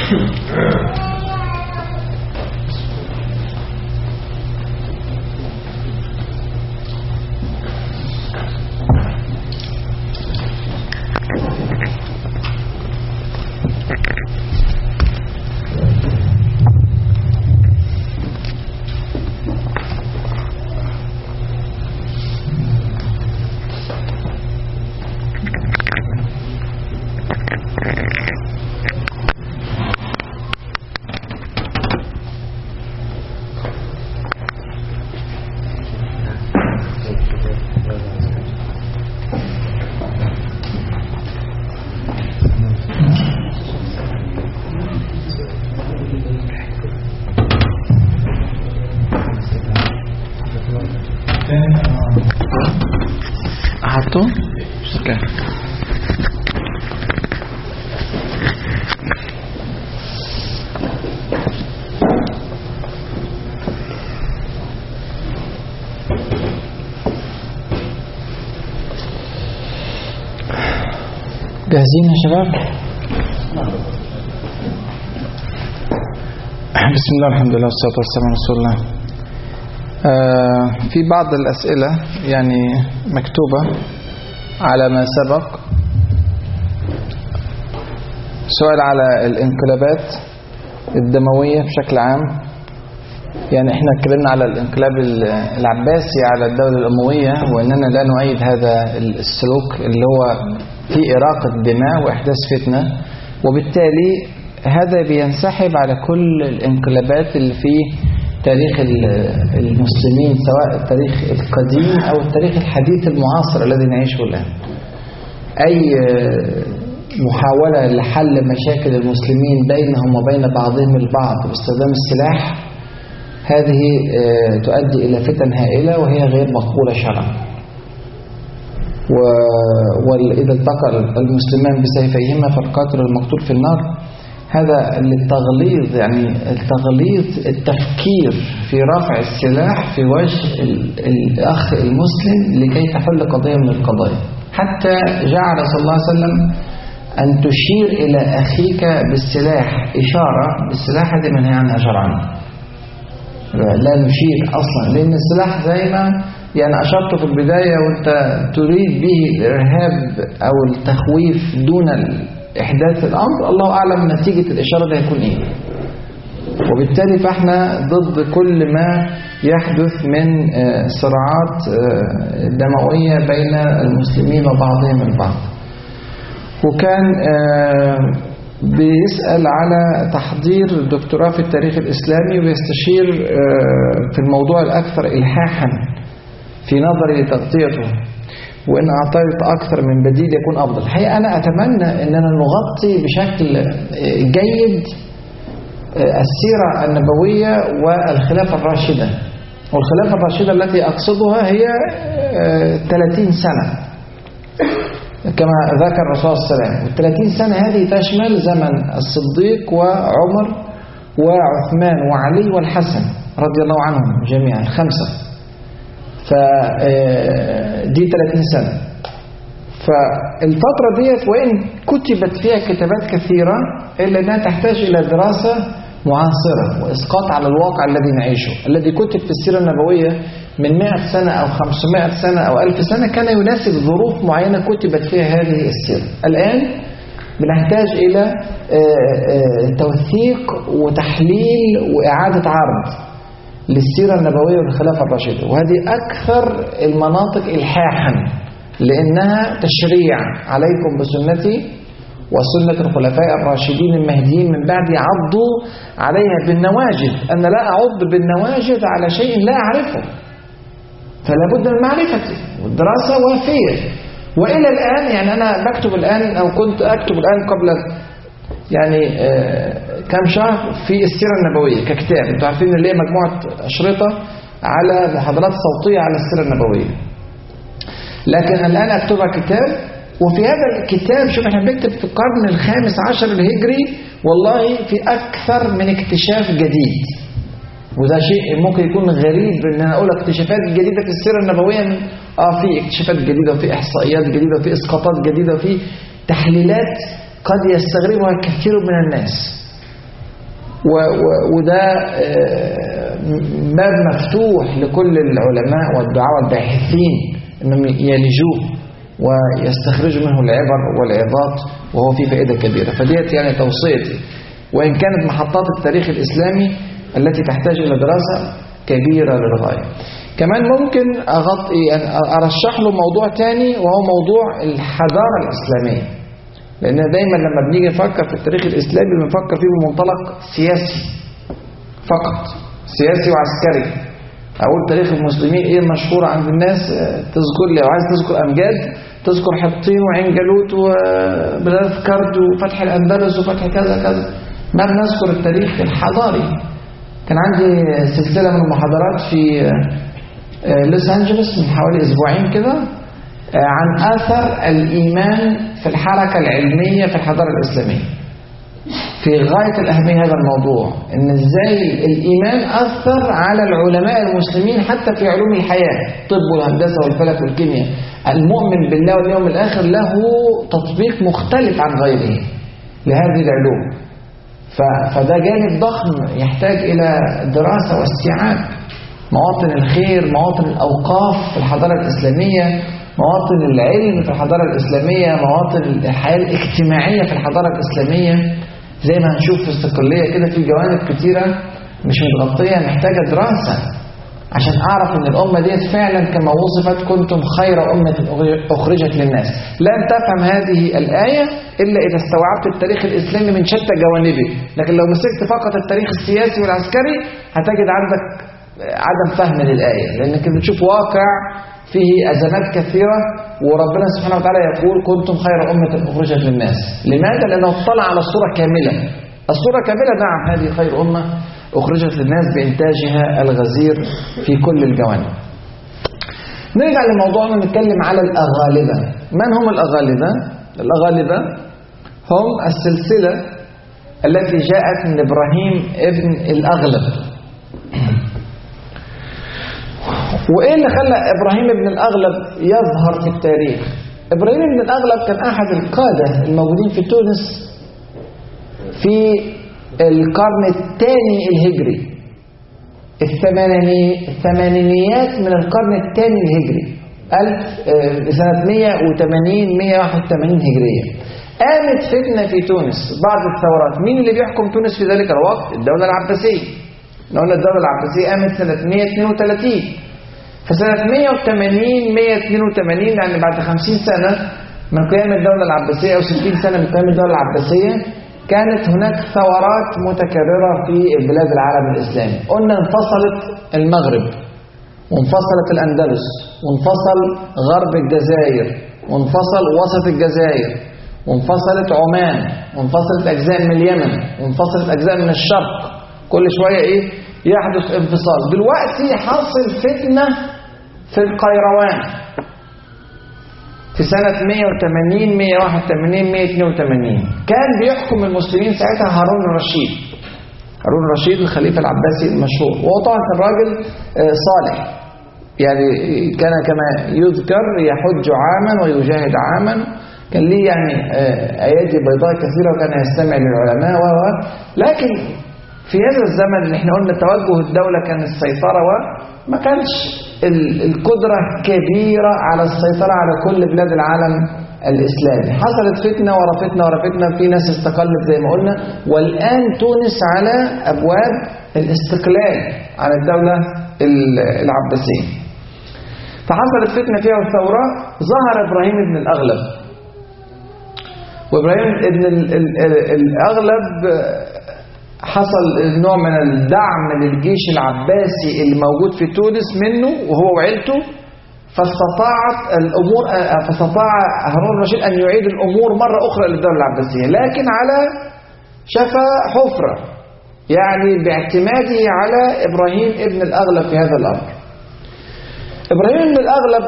أحطه؟ اوكي جاهزين يا شباب؟ بسم الله الحمد لله والصلاة والسلام على رسول الله آه، في بعض الأسئلة يعني مكتوبة على ما سبق سؤال على الانقلابات الدموية بشكل عام يعني احنا اتكلمنا على الانقلاب العباسي على الدولة الأموية وأننا لا نؤيد هذا السلوك اللي هو في إراقة دماء وإحداث فتنة وبالتالي هذا بينسحب على كل الانقلابات اللي في تاريخ المسلمين سواء التاريخ القديم أو التاريخ الحديث المعاصر الذي نعيشه الآن أي محاولة لحل مشاكل المسلمين بينهم وبين بعضهم البعض باستخدام السلاح هذه تؤدي إلى فتن هائلة وهي غير مقبولة شرعا وإذا التقى المسلمان بسيفيهما فالقاتل المقتول في النار هذا للتغليظ يعني التغليظ التفكير في رفع السلاح في وجه الأخ المسلم لكي تحل قضية من القضايا حتى جعل صلى الله عليه وسلم أن تشير إلى أخيك بالسلاح إشارة بالسلاح هذه منهي عنها شرعا لا نشير أصلا لأن السلاح زي ما يعني أشرت في البداية وأنت تريد به الإرهاب أو التخويف دون إحداث الأمر الله أعلم نتيجة الإشارة ده هيكون إيه وبالتالي فإحنا ضد كل ما يحدث من صراعات دموية بين المسلمين وبعضهم البعض وكان بيسأل على تحضير دكتوراه في التاريخ الإسلامي ويستشير في الموضوع الأكثر إلحاحا في نظري لتغطيته وإن أعطيت أكثر من بديل يكون أفضل الحقيقة أنا أتمنى أننا نغطي بشكل جيد السيرة النبوية والخلافة الراشدة والخلافة الراشدة التي أقصدها هي 30 سنة كما ذكر الرسول صلى الله عليه وسلم والثلاثين سنة هذه تشمل زمن الصديق وعمر وعثمان وعلي والحسن رضي الله عنهم جميعا خمسة فدي 30 سنة فالفترة ديت وإن كتبت فيها كتابات كثيرة إلا أنها تحتاج إلى دراسة معاصرة وإسقاط على الواقع الذي نعيشه الذي كتب في السيرة النبوية من 100 سنة أو 500 سنة أو 1000 سنة كان يناسب ظروف معينة كتبت فيها هذه السيرة الآن بنحتاج إلى توثيق وتحليل وإعادة عرض للسيرة النبوية والخلافة الراشدة وهذه أكثر المناطق إلحاحا لأنها تشريع عليكم بسنتي وسنة الخلفاء الراشدين المهديين من بعد عضوا عليها بالنواجذ أنا لا أعض بالنواجذ على شيء لا أعرفه فلا بد من معرفته والدراسة وافية وإلى الآن يعني أنا بكتب الآن أو كنت أكتب الآن قبل يعني آه كم شهر في السيرة النبوية ككتاب انتوا عارفين اللي هي مجموعة أشرطة على محاضرات صوتية على السيرة النبوية لكن الآن أكتبها كتاب وفي هذا الكتاب شوف احنا بنكتب في القرن الخامس عشر الهجري والله في أكثر من اكتشاف جديد وده شيء ممكن يكون غريب ان انا اقول اكتشافات جديده في السيره النبويه من اه في اكتشافات جديده وفي احصائيات جديده وفي اسقاطات جديده وفي تحليلات قد يستغربها كثير من الناس و- و- وده آه، باب مفتوح لكل العلماء والدعاء والباحثين انهم يلجوه ويستخرجوا منه العبر والعظات وهو فيه فائده كبيره فديت يعني توصيتي وان كانت محطات التاريخ الاسلامي التي تحتاج الى دراسه كبيره للغايه كمان ممكن اغطي يعني ارشح له موضوع تاني وهو موضوع الحضاره الاسلاميه لان دايما لما بنيجي نفكر في التاريخ الاسلامي بنفكر فيه بمنطلق سياسي فقط سياسي وعسكري اقول تاريخ المسلمين ايه المشهور عند الناس آه، تذكر لي لو عايز تذكر امجاد تذكر حطين وعين جالوت وبلاد كرد وفتح الاندلس وفتح كذا كذا ما بنذكر التاريخ الحضاري كان عندي سلسله من المحاضرات في آه، آه، لوس انجلوس من حوالي اسبوعين كده آه، عن اثر الايمان في الحركه العلميه في الحضاره الاسلاميه في غاية الأهمية هذا الموضوع إن إزاي الإيمان أثر على العلماء المسلمين حتى في علوم الحياة الطب والهندسة والفلك والكيمياء المؤمن بالله واليوم الآخر له تطبيق مختلف عن غيره لهذه العلوم ف- فده جانب ضخم يحتاج إلى دراسة واستيعاب مواطن الخير مواطن الأوقاف في الحضارة الإسلامية مواطن العلم في الحضارة الإسلامية مواطن الحياة الاجتماعية في الحضارة الإسلامية زي ما هنشوف في استقلالية كده في جوانب كتيرة مش متغطية محتاجة دراسة عشان أعرف إن الأمة ديت فعلا كما وصفت كنتم خير أمة أخرجت للناس لن تفهم هذه الآية إلا إذا استوعبت التاريخ الإسلامي من شتى جوانبه لكن لو مسكت فقط التاريخ السياسي والعسكري هتجد عندك عدم فهم للآية لأنك بتشوف واقع فيه أزمات كثيرة وربنا سبحانه وتعالى يقول كنتم خير أمة أخرجت للناس لماذا؟ لأنه اطلع على الصورة كاملة الصورة كاملة نعم هذه خير أمة أخرجت للناس بإنتاجها الغزير في كل الجوانب نرجع لموضوعنا نتكلم على الأغالبة من هم الأغالبة؟ الأغالبة هم السلسلة التي جاءت من إبراهيم ابن الأغلب وإيه اللي خلى إبراهيم ابن الأغلب يظهر في التاريخ إبراهيم ابن الأغلب كان أحد القادة الموجودين في تونس في القرن الثاني الهجري الثمانيني الثمانينيات من القرن الثاني الهجري ألف آه، سنة 180 181 هجرية قامت فتنة في تونس بعض الثورات مين اللي بيحكم تونس في ذلك الوقت الدولة العباسية احنا قلنا الدولة العباسية قامت سنة 132 فسنة 180 182 يعني بعد 50 سنة من قيام الدولة العباسية أو 60 سنة من قيام الدولة العباسية كانت هناك ثورات متكررة في بلاد العالم الإسلامي قلنا انفصلت المغرب وانفصلت الأندلس وانفصل غرب الجزائر وانفصل وسط الجزائر وانفصلت عمان وانفصلت أجزاء من اليمن وانفصلت أجزاء من الشرق كل شوية إيه يحدث انفصال دلوقتي حصل فتنة في القيروان في سنة 180 181 182 كان بيحكم المسلمين ساعتها هارون الرشيد هارون الرشيد الخليفة العباسي المشهور وهو طبعا كان راجل آه، صالح يعني كان كما يذكر يحج عاما ويجاهد عاما كان ليه يعني آه، ايادي بيضاء كثيره وكان يستمع للعلماء و و لكن في هذا الزمن اللي احنا قلنا توجه الدوله كان السيطره وما كانش ال- القدره كبيره على السيطره على كل بلاد العالم الاسلامي حصلت فتنه ورا فتنه ورا فتنه في ناس استقلت زي ما قلنا والان تونس على ابواب الاستقلال عن الدوله ال- العباسيه فحصلت فتنة فيها الثورة ظهر إبراهيم بن الأغلب وإبراهيم بن ال- ال- ال- الأغلب حصل نوع من الدعم للجيش العباسي اللي موجود في تونس منه وهو وعيلته فاستطاعت الأمور فاستطاع هارون الرشيد أن يعيد الأمور مرة أخرى للدولة العباسية لكن على شفا حفرة يعني باعتماده على إبراهيم ابن الأغلب في هذا الأمر إبراهيم بن الأغلب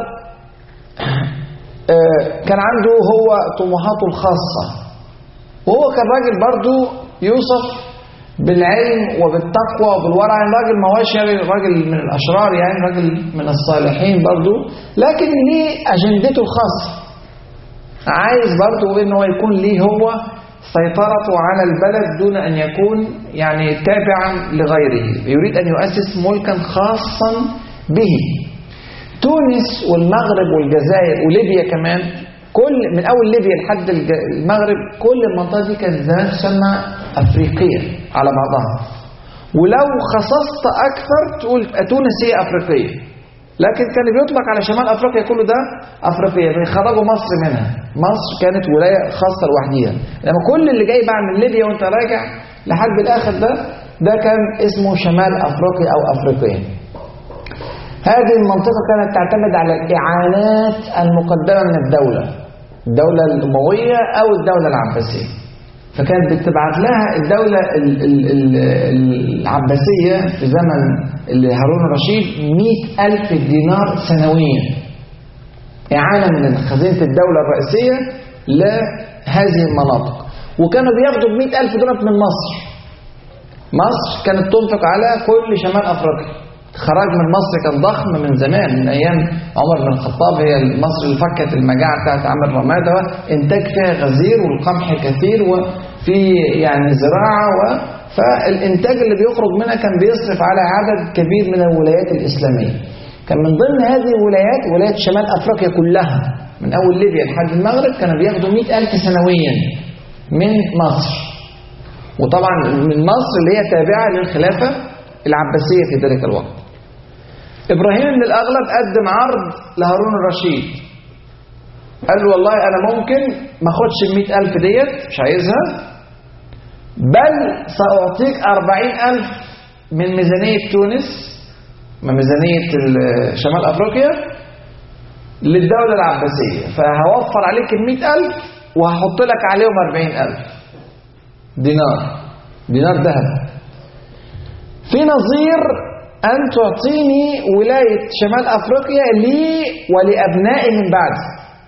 آه، كان عنده هو طموحاته الخاصة وهو كان راجل برضو يوصف بالعلم وبالتقوى وبالورع يعني راجل ما هوش يعني راجل من الأشرار يعني راجل من الصالحين برضو لكن ليه أجندته الخاصة عايز برضو ان هو يكون ليه هو سيطرته على البلد دون أن يكون يعني تابعا لغيره يريد أن يؤسس ملكا خاصا به تونس والمغرب والجزائر وليبيا كمان كل من أول ليبيا لحد الج- المغرب كل المنطقة دي كانت زمان تسمى أفريقية على بعضها ولو خصصت أكثر تقول تونس هي أفريقية لكن كان بيطلق على شمال أفريقيا كله ده أفريقيا بيخرجوا مصر منها مصر كانت ولاية خاصة لوحديها لما كل اللي جاي بقى من ليبيا وانت راجع لحد الآخر ده ده كان اسمه شمال أفريقيا أو أفريقيا هذه المنطقة كانت تعتمد على الإعانات المقدمة من الدولة الدولة الأموية أو الدولة العباسية فكانت بتبعت لها الدولة ال- ال- ال- العباسية في زمن اللي هارون الرشيد مئة ألف دينار سنويا إعانة من خزينة الدولة الرئيسية لهذه المناطق وكانوا بياخدوا بمئة ألف دولار من مصر مصر كانت تنفق على كل شمال أفريقيا خراج من مصر كان ضخم من زمان من أيام عمر بن الخطاب هي مصر اللي فكت المجاعة بتاعت عامر رمادة إنتاج فيها غزير والقمح كثير وفي يعني زراعة و فالإنتاج اللي بيخرج منها كان بيصرف على عدد كبير من الولايات الإسلامية كان من ضمن هذه الولايات ولايات شمال أفريقيا كلها من أول ليبيا لحد المغرب كانوا بياخدوا مئة ألف سنويا من مصر وطبعا من مصر اللي هي تابعة للخلافة العباسية في ذلك الوقت إبراهيم بن الأغلب قدم عرض لهارون الرشيد قال له والله أنا ممكن ما أخدش المئة ألف ديت مش عايزها بل سأعطيك أربعين ألف من ميزانية تونس من ميزانية ال- شمال أفريقيا للدولة العباسية فهوفر عليك المئة ألف وهحط لك عليهم أربعين ألف دينار دينار ذهب في نظير أن تعطيني ولاية شمال أفريقيا لي ولأبنائي من بعدي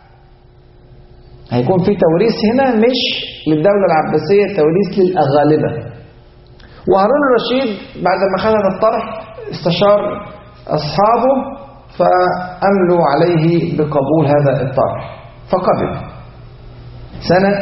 هيكون في توريث هنا مش للدولة العباسية توريث للأغالبة وهارون الرشيد بعد ما خد هذا الطرح استشار أصحابه فأملوا عليه بقبول هذا الطرح فقبل سنة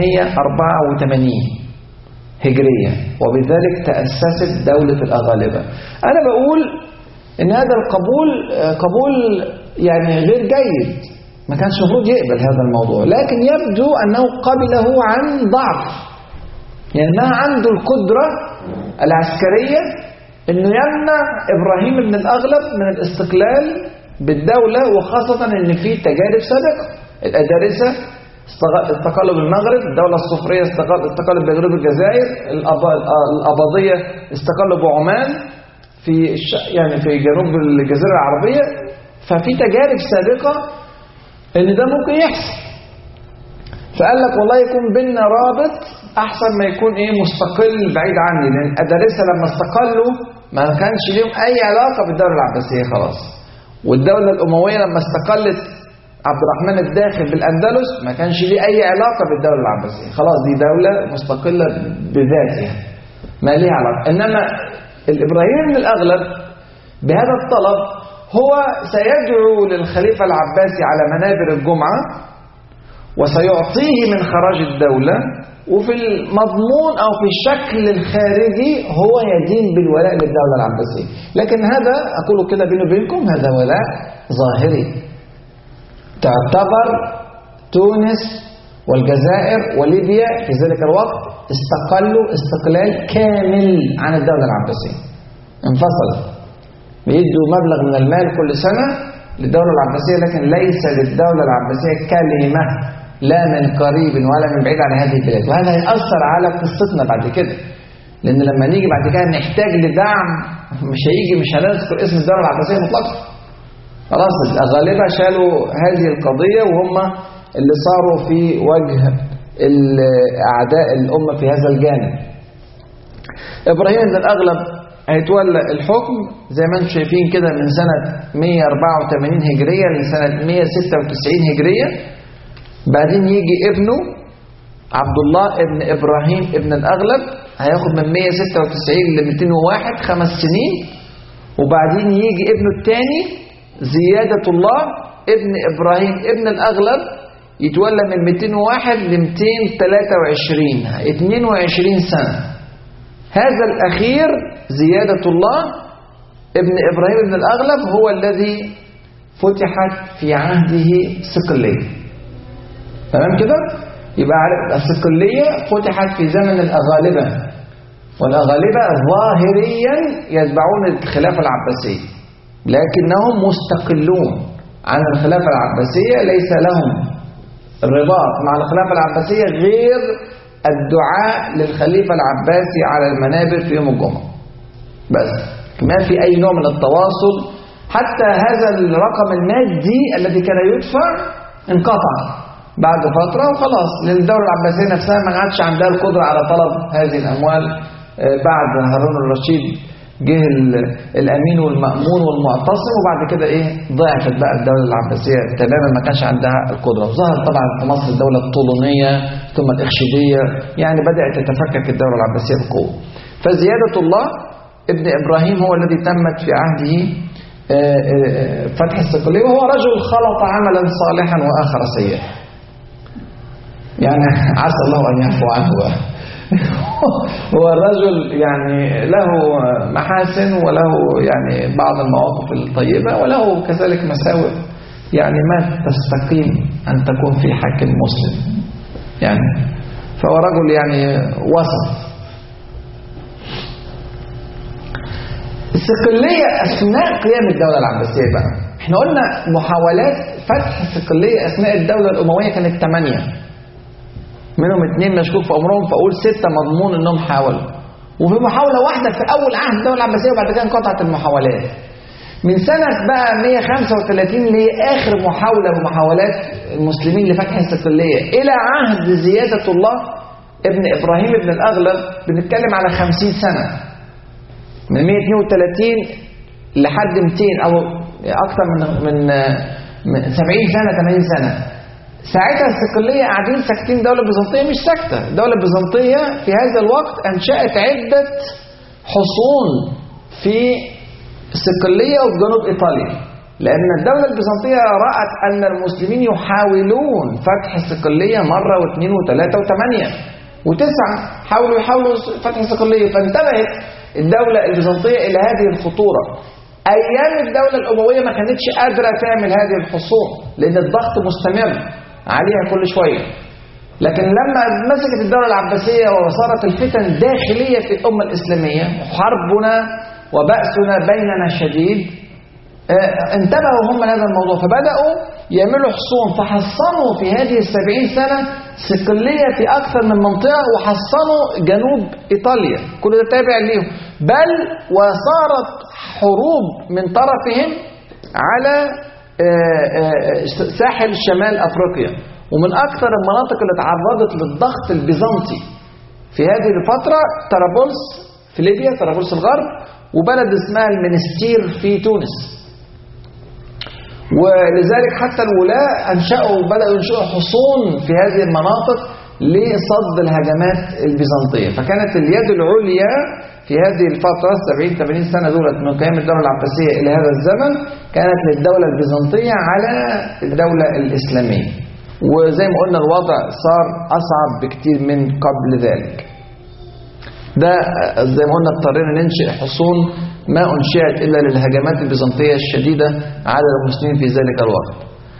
184 هجرية وبذلك تأسست دولة الأغالبة أنا بقول إن هذا القبول آه، قبول يعني غير جيد ما كانش المفروض يقبل هذا الموضوع لكن يبدو أنه قبله عن ضعف يعني ما عنده القدرة العسكرية أنه يمنع إبراهيم بن الأغلب من الاستقلال بالدولة وخاصة أن في تجارب سابقة الأدارسة استغ- استقلوا بالمغرب الدولة الصفرية استقل- استقلت بجنوب الجزائر الأب- الأباضية استقلوا بعمان في الش... يعني في جنوب الجزيرة العربية ففي تجارب سابقة ان ده ممكن يحصل فقال لك والله يكون بيننا رابط احسن ما يكون ايه مستقل بعيد عني لان الادارسه لما استقلوا ما كانش ليهم اي علاقه بالدوله العباسيه خلاص والدوله الامويه لما استقلت عبد الرحمن الداخل بالاندلس ما كانش ليه اي علاقه بالدوله العباسيه خلاص دي دوله مستقله بذاتها ما ليها علاقه انما الابراهيم بن الاغلب بهذا الطلب هو سيدعو للخليفه العباسي على منابر الجمعه وسيعطيه من خراج الدولة وفي المضمون أو في الشكل الخارجي هو يدين بالولاء للدولة العباسية لكن هذا أقول كده بيني وبينكم هذا ولاء ظاهري تعتبر تونس والجزائر وليبيا في ذلك الوقت استقلوا استقلال كامل عن الدولة العباسية انفصلت بيدوا مبلغ من المال كل سنة للدولة العباسية لكن ليس للدولة العباسية كلمة لا من قريب ولا من بعيد عن هذه البلاد وهذا هيأثر على قصتنا بعد كده لأن لما نيجي بعد كده نحتاج لدعم مش هيجي مش هنذكر اسم الدولة العباسية مطلقا خلاص الغالبة شالوا هذه القضية وهم اللي صاروا في وجه أعداء الأمة في هذا الجانب إبراهيم بن الأغلب هيتولى الحكم زي ما انتم شايفين كده من سنة 184 هجرية لسنة 196 هجرية بعدين يجي ابنه عبد الله ابن إبراهيم ابن الأغلب هياخد من 196 ل 201 خمس سنين وبعدين يجي ابنه الثاني زيادة الله ابن إبراهيم ابن الأغلب يتولى من 201 ل 223 22 سنة هذا الأخير زيادة الله ابن إبراهيم بن الأغلب هو الذي فتحت في عهده صقلية تمام كده؟ يبقى عارف الصقلية فتحت في زمن الأغالبة والأغالبة ظاهريا يتبعون الخلافة العباسية لكنهم مستقلون عن الخلافة العباسية ليس لهم الرباط مع الخلافة العباسية غير الدعاء للخليفة العباسي على المنابر في يوم الجمعة بس ما في أي نوع من التواصل حتى هذا الرقم المادي الذي كان يدفع انقطع بعد فترة وخلاص لأن الدولة العباسية نفسها ما عادش عندها القدرة على طلب هذه الأموال بعد هارون الرشيد جه الامين والمامون والمعتصم وبعد كده ايه ضعفت بقى الدوله العباسيه تماما ما كانش عندها القدره وظهر طبعا في مصر الدوله الطولونيه ثم الاخشيديه يعني بدات تتفكك الدوله العباسيه بقوه فزياده الله ابن ابراهيم هو الذي تمت في عهده فتح الصقليه وهو رجل خلط عملا صالحا واخر سيئا يعني عسى الله ان يعفو عنه هو الرجل يعني له محاسن وله يعني بعض المواقف الطيبة وله كذلك مساوئ يعني ما تستقيم أن تكون في حاكم مسلم يعني فهو رجل يعني وسط الصقلية أثناء قيام الدولة العباسية بقى احنا قلنا محاولات فتح الصقلية أثناء الدولة الأموية كانت ثمانية منهم اثنين مشكوك في امرهم فاقول سته مضمون انهم حاولوا وفي محاوله واحده في اول عهد الدوله العباسيه وبعد كده انقطعت المحاولات من سنه بقى 135 اللي هي اخر محاوله من محاولات المسلمين لفتح الصقليه الى عهد زياده الله ابن ابراهيم ابن الاغلب بنتكلم على 50 سنه من 132 لحد 200 او اكثر من من 70 سنه 80 سنه ساعتها الصقلية قاعدين ساكتين الدولة البيزنطية مش ساكتة الدولة البيزنطية في هذا الوقت أنشأت عدة حصون في الصقلية وفي جنوب إيطاليا لأن الدولة البيزنطية رأت أن المسلمين يحاولون فتح الصقلية مرة واثنين وثلاثة وثمانية وتسعة حاولوا يحاولوا فتح الصقلية فانتبهت الدولة البيزنطية إلى هذه الخطورة أيام الدولة الأموية ما كانتش قادرة تعمل هذه الحصون لأن الضغط مستمر عليها كل شوية لكن لما مسكت الدولة العباسية وصارت الفتن داخلية في الأمة الإسلامية حربنا وبأسنا بيننا شديد انتبهوا هم لهذا الموضوع فبدأوا يعملوا حصون فحصنوا في هذه السبعين سنة صقلية في أكثر من منطقة وحصنوا جنوب إيطاليا كل ده تابع ليهم بل وصارت حروب من طرفهم على ساحل شمال أفريقيا ومن أكثر المناطق اللي تعرضت للضغط البيزنطي في هذه الفترة طرابلس في ليبيا طرابلس الغرب وبلد اسمها المنستير في تونس ولذلك حتى الولاة أنشأوا بدأوا ينشئوا حصون في هذه المناطق لصد الهجمات البيزنطية فكانت اليد العليا في هذه الفترة 70 80 سنة دولت من قيام الدولة العباسية إلى هذا الزمن كانت للدولة البيزنطية على الدولة الإسلامية وزي ما قلنا الوضع صار أصعب بكتير من قبل ذلك ده زي ما قلنا اضطرينا ننشئ حصون ما أنشئت إلا للهجمات البيزنطية الشديدة على المسلمين في ذلك الوقت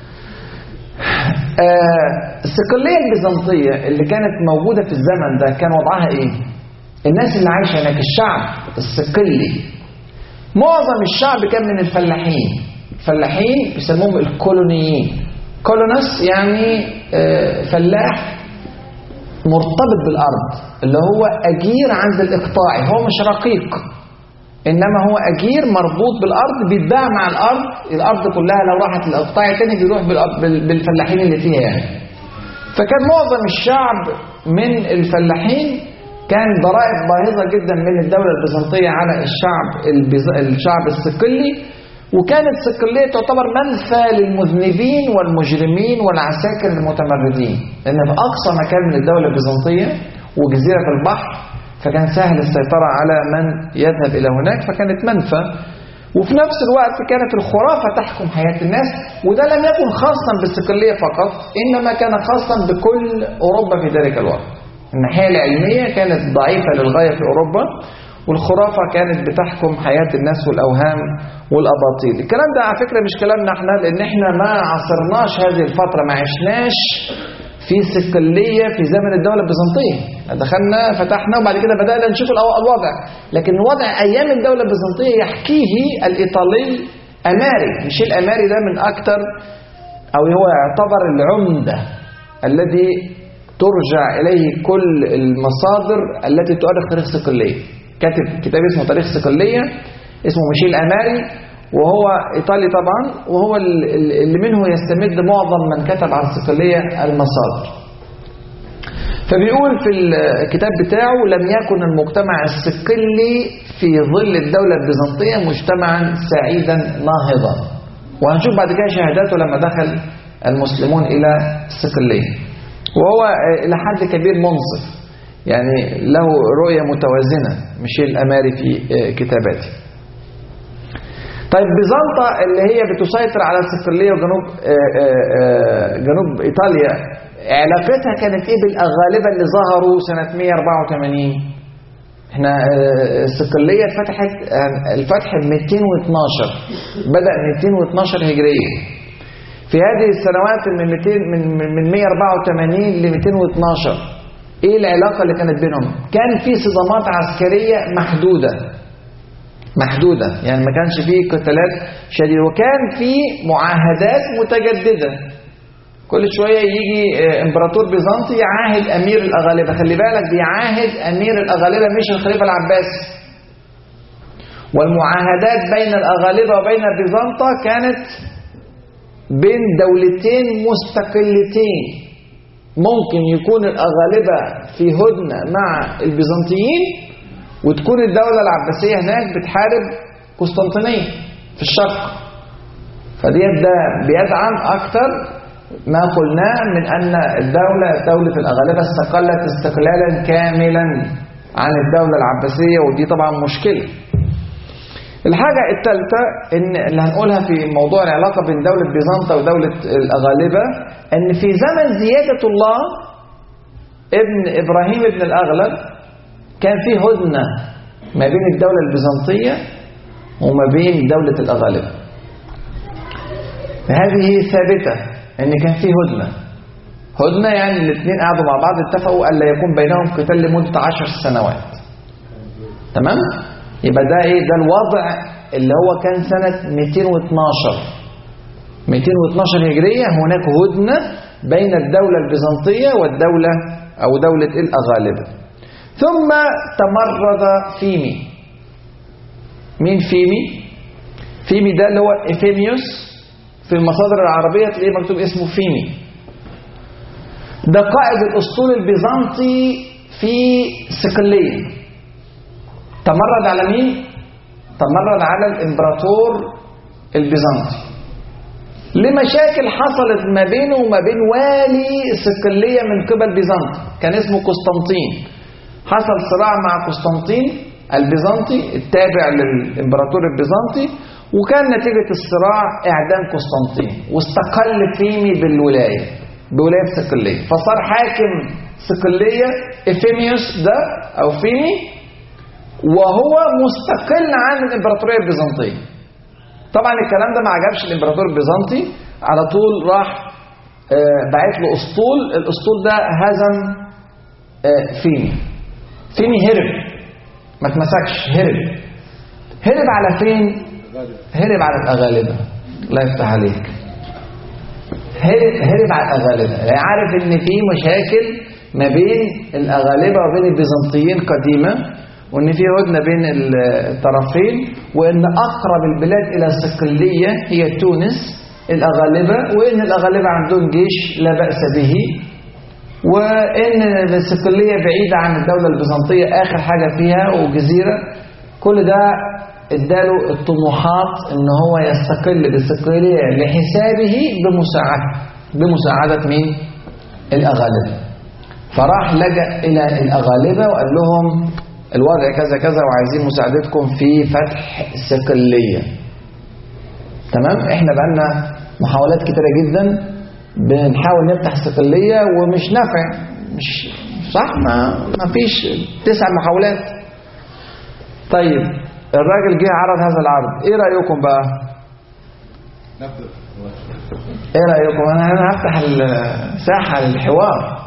آه الصقلية البيزنطية اللي كانت موجودة في الزمن ده كان وضعها إيه؟ الناس اللي عايشة هناك الشعب الصقلي معظم الشعب كان من الفلاحين الفلاحين بيسموهم الكولونيين كولونس يعني آه فلاح مرتبط بالأرض اللي هو أجير عند الإقطاعي هو مش رقيق إنما هو أجير مربوط بالأرض بيتباع مع الأرض الأرض كلها لو راحت للإقطاعي تاني بيروح بالفلاحين اللي فيها يعني فكان معظم الشعب من الفلاحين كان ضرائب باهظة جدا من الدولة البيزنطية على الشعب البيز... الشعب الصقلي وكانت صقلية تعتبر منفى للمذنبين والمجرمين والعساكر المتمردين لأن في أقصى مكان من الدولة البيزنطية وجزيرة البحر فكان سهل السيطرة على من يذهب إلى هناك فكانت منفى وفي نفس الوقت كانت الخرافة تحكم حياة الناس وده لم يكن خاصا بالصقلية فقط إنما كان خاصا بكل أوروبا في ذلك الوقت الناحية العلمية كانت ضعيفة للغاية في أوروبا والخرافة كانت بتحكم حياة الناس والأوهام والأباطيل الكلام ده على فكرة مش كلامنا احنا لأن احنا ما عصرناش هذه الفترة ما عشناش في صقلية في زمن الدولة البيزنطية دخلنا فتحنا وبعد كده بدأنا نشوف الوضع لكن الوضع أيام الدولة البيزنطية يحكيه الإيطالي أماري مش الأماري ده من أكتر أو هو يعتبر العمدة الذي ترجع إليه كل المصادر التي تؤرخ تاريخ صقلية كاتب كتاب اسمه تاريخ صقلية اسمه ميشيل أماري وهو إيطالي طبعا وهو اللي منه يستمد معظم من كتب عن الصقلية المصادر فبيقول في الكتاب بتاعه لم يكن المجتمع الصقلي في ظل الدولة البيزنطية مجتمعا سعيدا ناهضا وهنشوف بعد كده شهاداته لما دخل المسلمون إلى الصقلية وهو إلى حد كبير منصف يعني له رؤية متوازنة مش الأماري في كتاباته طيب بيزنطة اللي هي بتسيطر على الصقلية وجنوب جنوب إيطاليا علاقتها كانت إيه بالأغالبة اللي ظهروا سنة 184 احنا الصقلية فتحت الفتح 212 بدأ 212 هجرية في هذه السنوات من 200 من من 184 ل 212 ايه العلاقه اللي كانت بينهم كان في صدامات عسكريه محدوده محدوده يعني ما كانش فيه قتالات شديده وكان في معاهدات متجدده كل شويه يجي امبراطور بيزنطي يعاهد امير الاغالبه خلي بالك بيعاهد امير الاغالبه مش الخليفه العباسي والمعاهدات بين الاغالبه وبين بيزنطه كانت بين دولتين مستقلتين ممكن يكون الأغالبة في هدنة مع البيزنطيين وتكون الدولة العباسية هناك بتحارب قسطنطينية في الشرق فديت ده بيدعم أكتر ما قلناه من أن الدولة دولة الأغالبة استقلت استقلالا كاملا عن الدولة العباسية ودي طبعا مشكلة الحاجة الثالثة إن اللي هنقولها في موضوع العلاقة بين دولة بيزنطة ودولة الأغالبة إن في زمن زيادة الله ابن إبراهيم ابن الأغلب كان في هدنة ما بين الدولة البيزنطية وما بين دولة الأغالبة هذه ثابتة إن كان في هدنة هدنة يعني الاثنين قعدوا مع بعض اتفقوا ألا يكون بينهم قتال لمدة عشر سنوات تمام؟ يبقى ده ايه ده الوضع اللي هو كان سنة 212 212 هجرية هناك هدنة بين الدولة البيزنطية والدولة أو دولة الأغالبة ثم تمرد فيمي مين فيمي؟ فيمي ده اللي هو إفيميوس في المصادر العربية تلاقيه مكتوب اسمه فيمي ده قائد الأسطول البيزنطي في صقلية تمرد على مين؟ تمرد على الإمبراطور البيزنطي لمشاكل حصلت ما بينه وما بين والي صقلية من قبل بيزنطي كان اسمه قسطنطين حصل صراع مع قسطنطين البيزنطي التابع للإمبراطور البيزنطي وكان نتيجة الصراع إعدام قسطنطين واستقل فيمي بالولاية بولاية صقلية فصار حاكم صقلية إفيميوس ده أو فيمي وهو مستقل عن الإمبراطورية البيزنطية طبعا الكلام ده ما عجبش الإمبراطور البيزنطي على طول راح بعت له أسطول الأسطول ده هزم فيمي فيمي هرب ما اتمسكش هرب هرب على فين هرب على الأغالبة الله يفتح عليك هرب هرب على الأغالبة يعني عارف ان في مشاكل ما بين الأغالبة وبين البيزنطيين قديمة وان في هدنة بين الطرفين وان اقرب البلاد الى الصقلية هي تونس الأغالبة وان الأغالبة عندهم جيش لا بأس به وان الصقلية بعيدة عن الدولة البيزنطية اخر حاجة فيها وجزيرة كل ده اداله الطموحات ان هو يستقل بالصقلية لحسابه بمساعدة بمساعدة مين؟ الأغالبة فراح لجأ إلى الأغالبة وقال لهم الوضع كذا كذا وعايزين مساعدتكم في فتح صقلية تمام احنا بقالنا محاولات كتيرة جدا بنحاول نفتح صقلية ومش نافع مش صح ما, ما فيش تسع محاولات طيب الراجل جه عرض هذا العرض ايه رأيكم بقى ايه رأيكم انا انا هفتح الساحة للحوار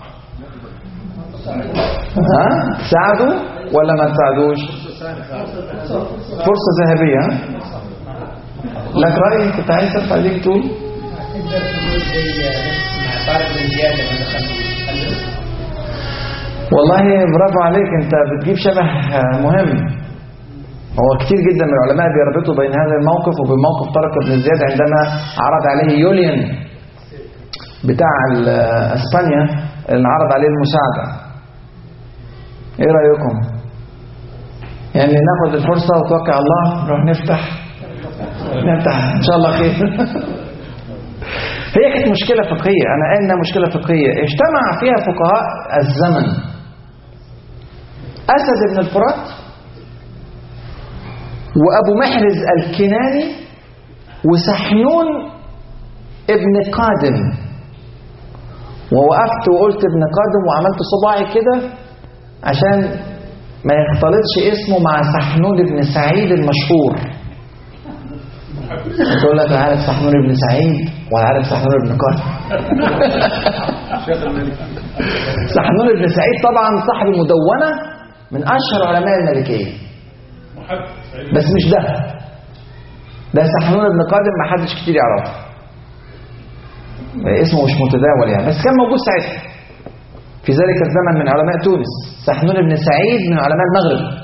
ها تساعدوا ولا ما تساعدوش فرصة ذهبية ها؟ لك رأي كنت عايز ترفع ايديك تقول والله برافو عليك انت بتجيب شبه مهم هو كتير جدا من العلماء بيربطوا بين هذا الموقف وبين موقف طارق بن زياد عندما عرض عليه يوليان بتاع اسبانيا اللي عرض عليه المساعدة ايه رأيكم يعني ناخد الفرصة وتوكل على الله نروح نفتح نفتح ان شاء الله خير هي كانت مشكلة فقهية أنا قايل إنها مشكلة فقهية اجتمع فيها فقهاء الزمن أسد بن الفرات وأبو محرز الكناني وسحنون ابن قادم ووقفت وقلت ابن قادم وعملت صباعي كده عشان ما يختلطش اسمه مع سحنون بن سعيد المشهور تقول لك عارف سحنون بن سعيد ولا عارف سحنون بن قادم سحنون بن سعيد طبعا صاحب المدونة من أشهر علماء المالكية بس مش ده ده سحنون بن قادم ما حدش كتير يعرفه اسمه مش متداول يعني بس كان موجود ساعتها في ذلك الزمن من علماء تونس سحنون بن سعيد من علماء المغرب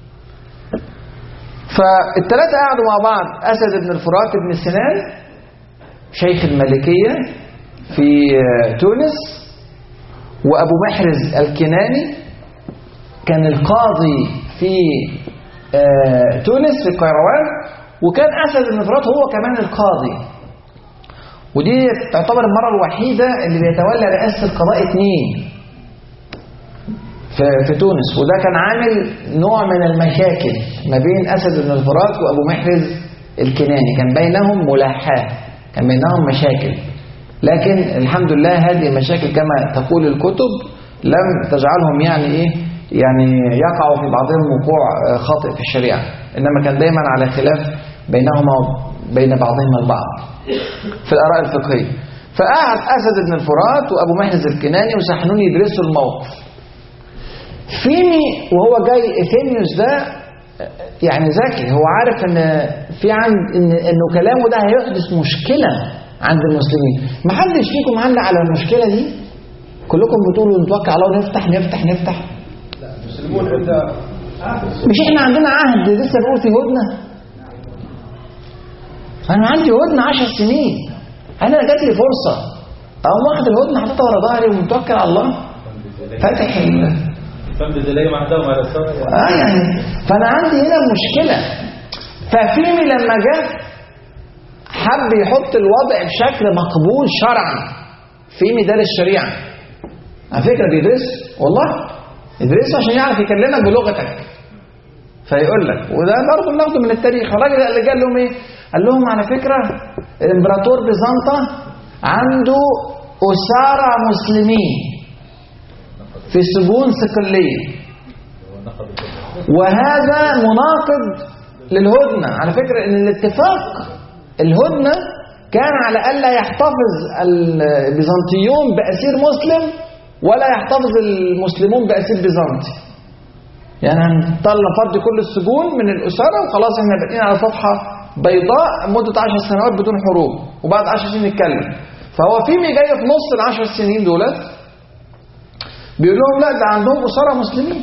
فالثلاثة قعدوا مع بعض أسد بن الفرات بن سنان شيخ المالكية في تونس وأبو محرز الكناني كان القاضي في تونس في القيروان وكان أسد بن الفرات هو كمان القاضي ودي تعتبر المرة الوحيدة اللي بيتولى رئاسة القضاء اثنين في, في تونس وده كان عامل نوع من المشاكل ما بين أسد بن الفرات وأبو محرز الكناني كان بينهم ملاحاة كان بينهم مشاكل لكن الحمد لله هذه المشاكل كما تقول الكتب لم تجعلهم يعني إيه يعني يقعوا في بعضهم وقوع خاطئ في الشريعة إنما كان دايما على خلاف بينهما بين بعضهما البعض في الآراء الفقهية فقعد أسد بن الفرات وأبو محرز الكناني وسحنون يدرسوا الموقف فيمي وهو جاي إثيميوس ده يعني ذكي هو عارف ان في عند إن انه كلامه ده هيحدث مشكله عند المسلمين ما حدش فيكم علق على المشكله دي كلكم بتقولوا نتوكل على الله نفتح نفتح نفتح المسلمون عند مش احنا عندنا عهد لسه بنقول في هدنه انا عندي هدنه 10 سنين انا جات لي فرصه اقوم واخد الهدنه حاططها ورا ظهري ومتوكل على الله فاتح ال- فمد زي ما عندهم على الصوت اه يعني فانا عندي هنا مشكله ففيمي لما جه حب يحط الوضع بشكل مقبول شرعا فيمي دارس الشريعه على فكره بيدرس والله يدرسه عشان يعرف يكلمك بلغتك فيقول لك وده برضه بناخده من التاريخ الراجل اللي قال لهم ايه؟ قال لهم على فكره الامبراطور بيزنطة عنده اسارى مسلمين في سجون صقليه وهذا مناقض للهدنة على فكرة ان الاتفاق الهدنة كان على ألا يحتفظ البيزنطيون بأسير مسلم ولا يحتفظ المسلمون بأسير بيزنطي يعني هنطلع فضي كل السجون من الأسرة وخلاص احنا بقينا على صفحة بيضاء مدة عشر سنوات بدون حروب وبعد عشر سنين نتكلم فهو في جاي في نص العشر سنين دولت بيقول لهم لا ده عندهم أسرة مسلمين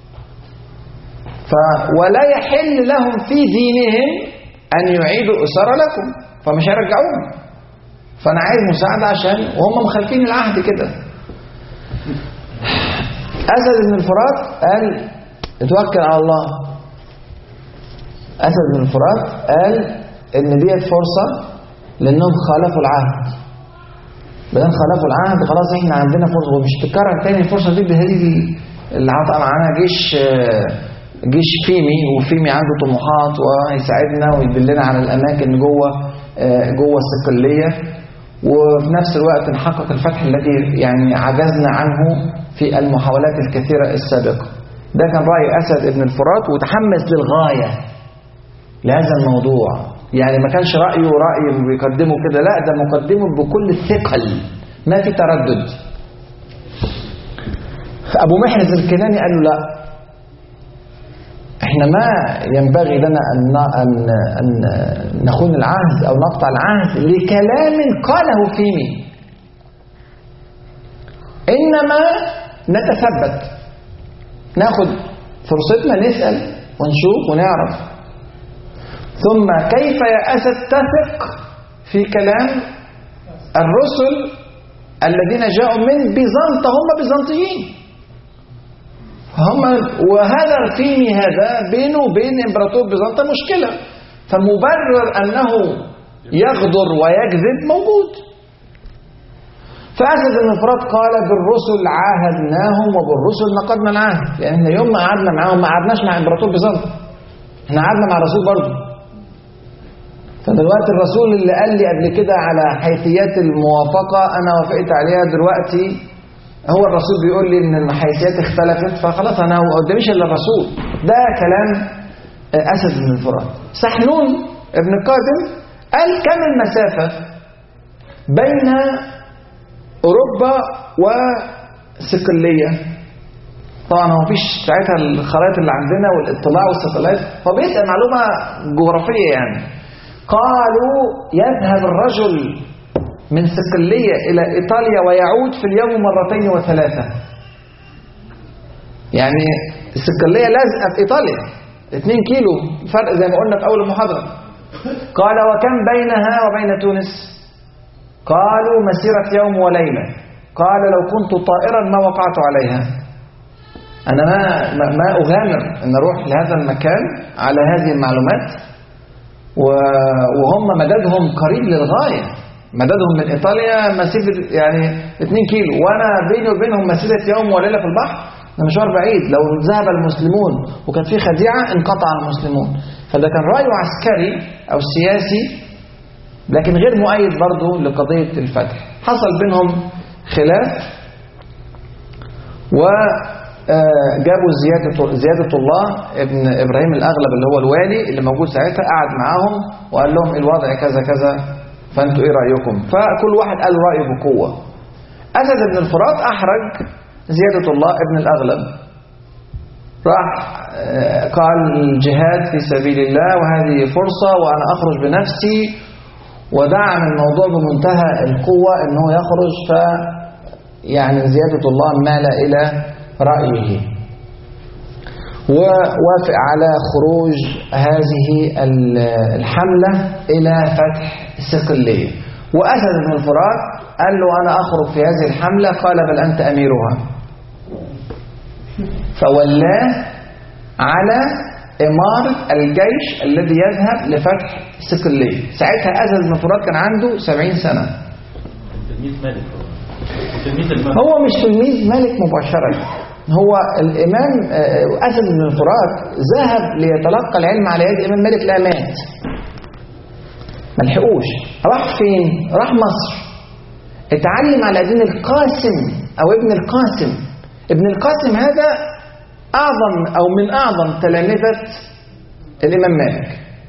ف ولا يحل لهم في دينهم أن يعيدوا أسرة لكم فمش هيرجعوهم فأنا عايز مساعدة عشان وهم مخالفين العهد كده أسد بن الفرات قال اتوكل على الله أسد بن الفرات قال إن ديت فرصة لأنهم خالفوا العهد بدل خالفوا العهد خلاص احنا عندنا فرصة ومش تكرر تاني الفرصة دي بهذه اللي عطى معانا جيش آه، جيش فيمي وفيمي عنده طموحات وهيساعدنا ويدلنا على الأماكن جوه آه، جوه الصقلية وفي نفس الوقت نحقق الفتح الذي يعني عجزنا عنه في المحاولات الكثيرة السابقة ده كان رأي أسد ابن الفرات وتحمس للغاية لهذا الموضوع يعني ما كانش رأيه رأي بيقدمه كده لا ده مقدمه بكل الثقل ما في تردد فأبو محرز الكناني قال له لا احنا ما ينبغي لنا أن, أن, أن نخون العهد أو نقطع العهد لكلام قاله فيمي إنما نتثبت ناخد فرصتنا نسأل ونشوف ونعرف ثم كيف يا أسد تثق في كلام الرسل الذين جاءوا من بيزنطة هم بيزنطيين هم وهذا الفيمي هذا بينه وبين امبراطور بيزنطة مشكلة فمبرر أنه يغدر ويكذب موجود فأسد بن الفرات قال بالرسل عاهدناهم وبالرسل نقضنا العهد يعني احنا يوم ما قعدنا معاهم ما قعدناش مع امبراطور بيزنطة احنا قعدنا مع الرسول برضه فدلوقتي الرسول اللي قال لي قبل كده على حيثيات الموافقة أنا وافقت عليها دلوقتي هو الرسول بيقول لي إن الحيثيات اختلفت فخلاص أنا ما قداميش إلا الرسول ده كلام أسد بن الفرات سحنون ابن القاسم قال كم المسافة بين أوروبا وصقلية طبعا هو مفيش ساعتها الخرائط اللي عندنا والاطلاع والستلايت فبيسأل معلومة جغرافية يعني قالوا يذهب الرجل من صقلية إلى إيطاليا ويعود في اليوم مرتين وثلاثة يعني الصقلية لازقة في إيطاليا 2 كيلو فرق زي ما قلنا في أول المحاضرة قال وكم بينها وبين تونس قالوا مسيرة يوم وليلة قال لو كنت طائرا ما وقعت عليها أنا ما, ما, ما أغامر أن أروح لهذا المكان على هذه المعلومات وهم مددهم قريب للغاية مددهم من إيطاليا مسافة يعني 2 كيلو وأنا بيني وبينهم مسيرة يوم وليلة في البحر ده مشوار بعيد لو ذهب المسلمون وكان في خديعة انقطع المسلمون فده كان رأيه عسكري أو سياسي لكن غير مؤيد برضه لقضية الفتح حصل بينهم خلاف و جابوا زيادة زيادة الله ابن إبراهيم الأغلب اللي هو الوالي اللي موجود ساعتها قعد معاهم وقال لهم الوضع كذا كذا فأنتوا إيه رأيكم فكل واحد قال رأيه بقوة أسد بن الفرات أحرج زيادة الله ابن الأغلب راح قال الجهاد في سبيل الله وهذه فرصة وأنا أخرج بنفسي ودعم الموضوع بمنتهى القوة أنه يخرج ف يعني زيادة الله مال إلى رأيه ووافق على خروج هذه الحملة إلى فتح الصقلية وأسد بن الفرات قال له أنا أخرج في هذه الحملة قال بل أنت أميرها فولاه على إمارة الجيش الذي يذهب لفتح الصقلية ساعتها أسد بن الفرات كان عنده سبعين سنة تلميذ مالك تلميذ الملك هو مش تلميذ مالك مباشرة هو الإمام أسد بن الفرات ذهب ليتلقى العلم على يد الإمام مالك لا مات ما لحقوش راح فين؟ راح مصر اتعلم على دين القاسم أو ابن القاسم ابن القاسم هذا أعظم أو من أعظم تلامذة الإمام مالك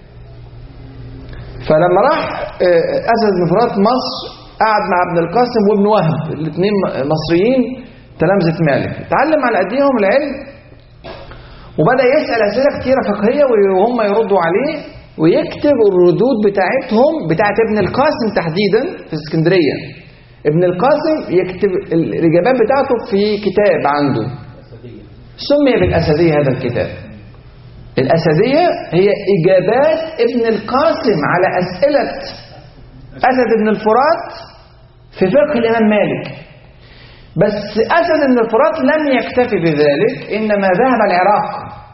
فلما راح أسد بن فرات مصر قعد مع ابن القاسم وابن وهب الاثنين مصريين تلامذة مالك اتعلم على أيديهم العلم وبدأ يسأل أسئلة كتيرة فقهية وهم يردوا عليه ويكتب الردود بتاعتهم بتاعت ابن القاسم تحديدا في اسكندرية ابن القاسم يكتب الإجابات بتاعته في كتاب عنده سمي بالأسدية هذا الكتاب الأسدية هي إجابات ابن القاسم على أسئلة أسد بن الفرات في فقه الإمام مالك بس أسد بن الفرات لم يكتفي بذلك إنما ذهب العراق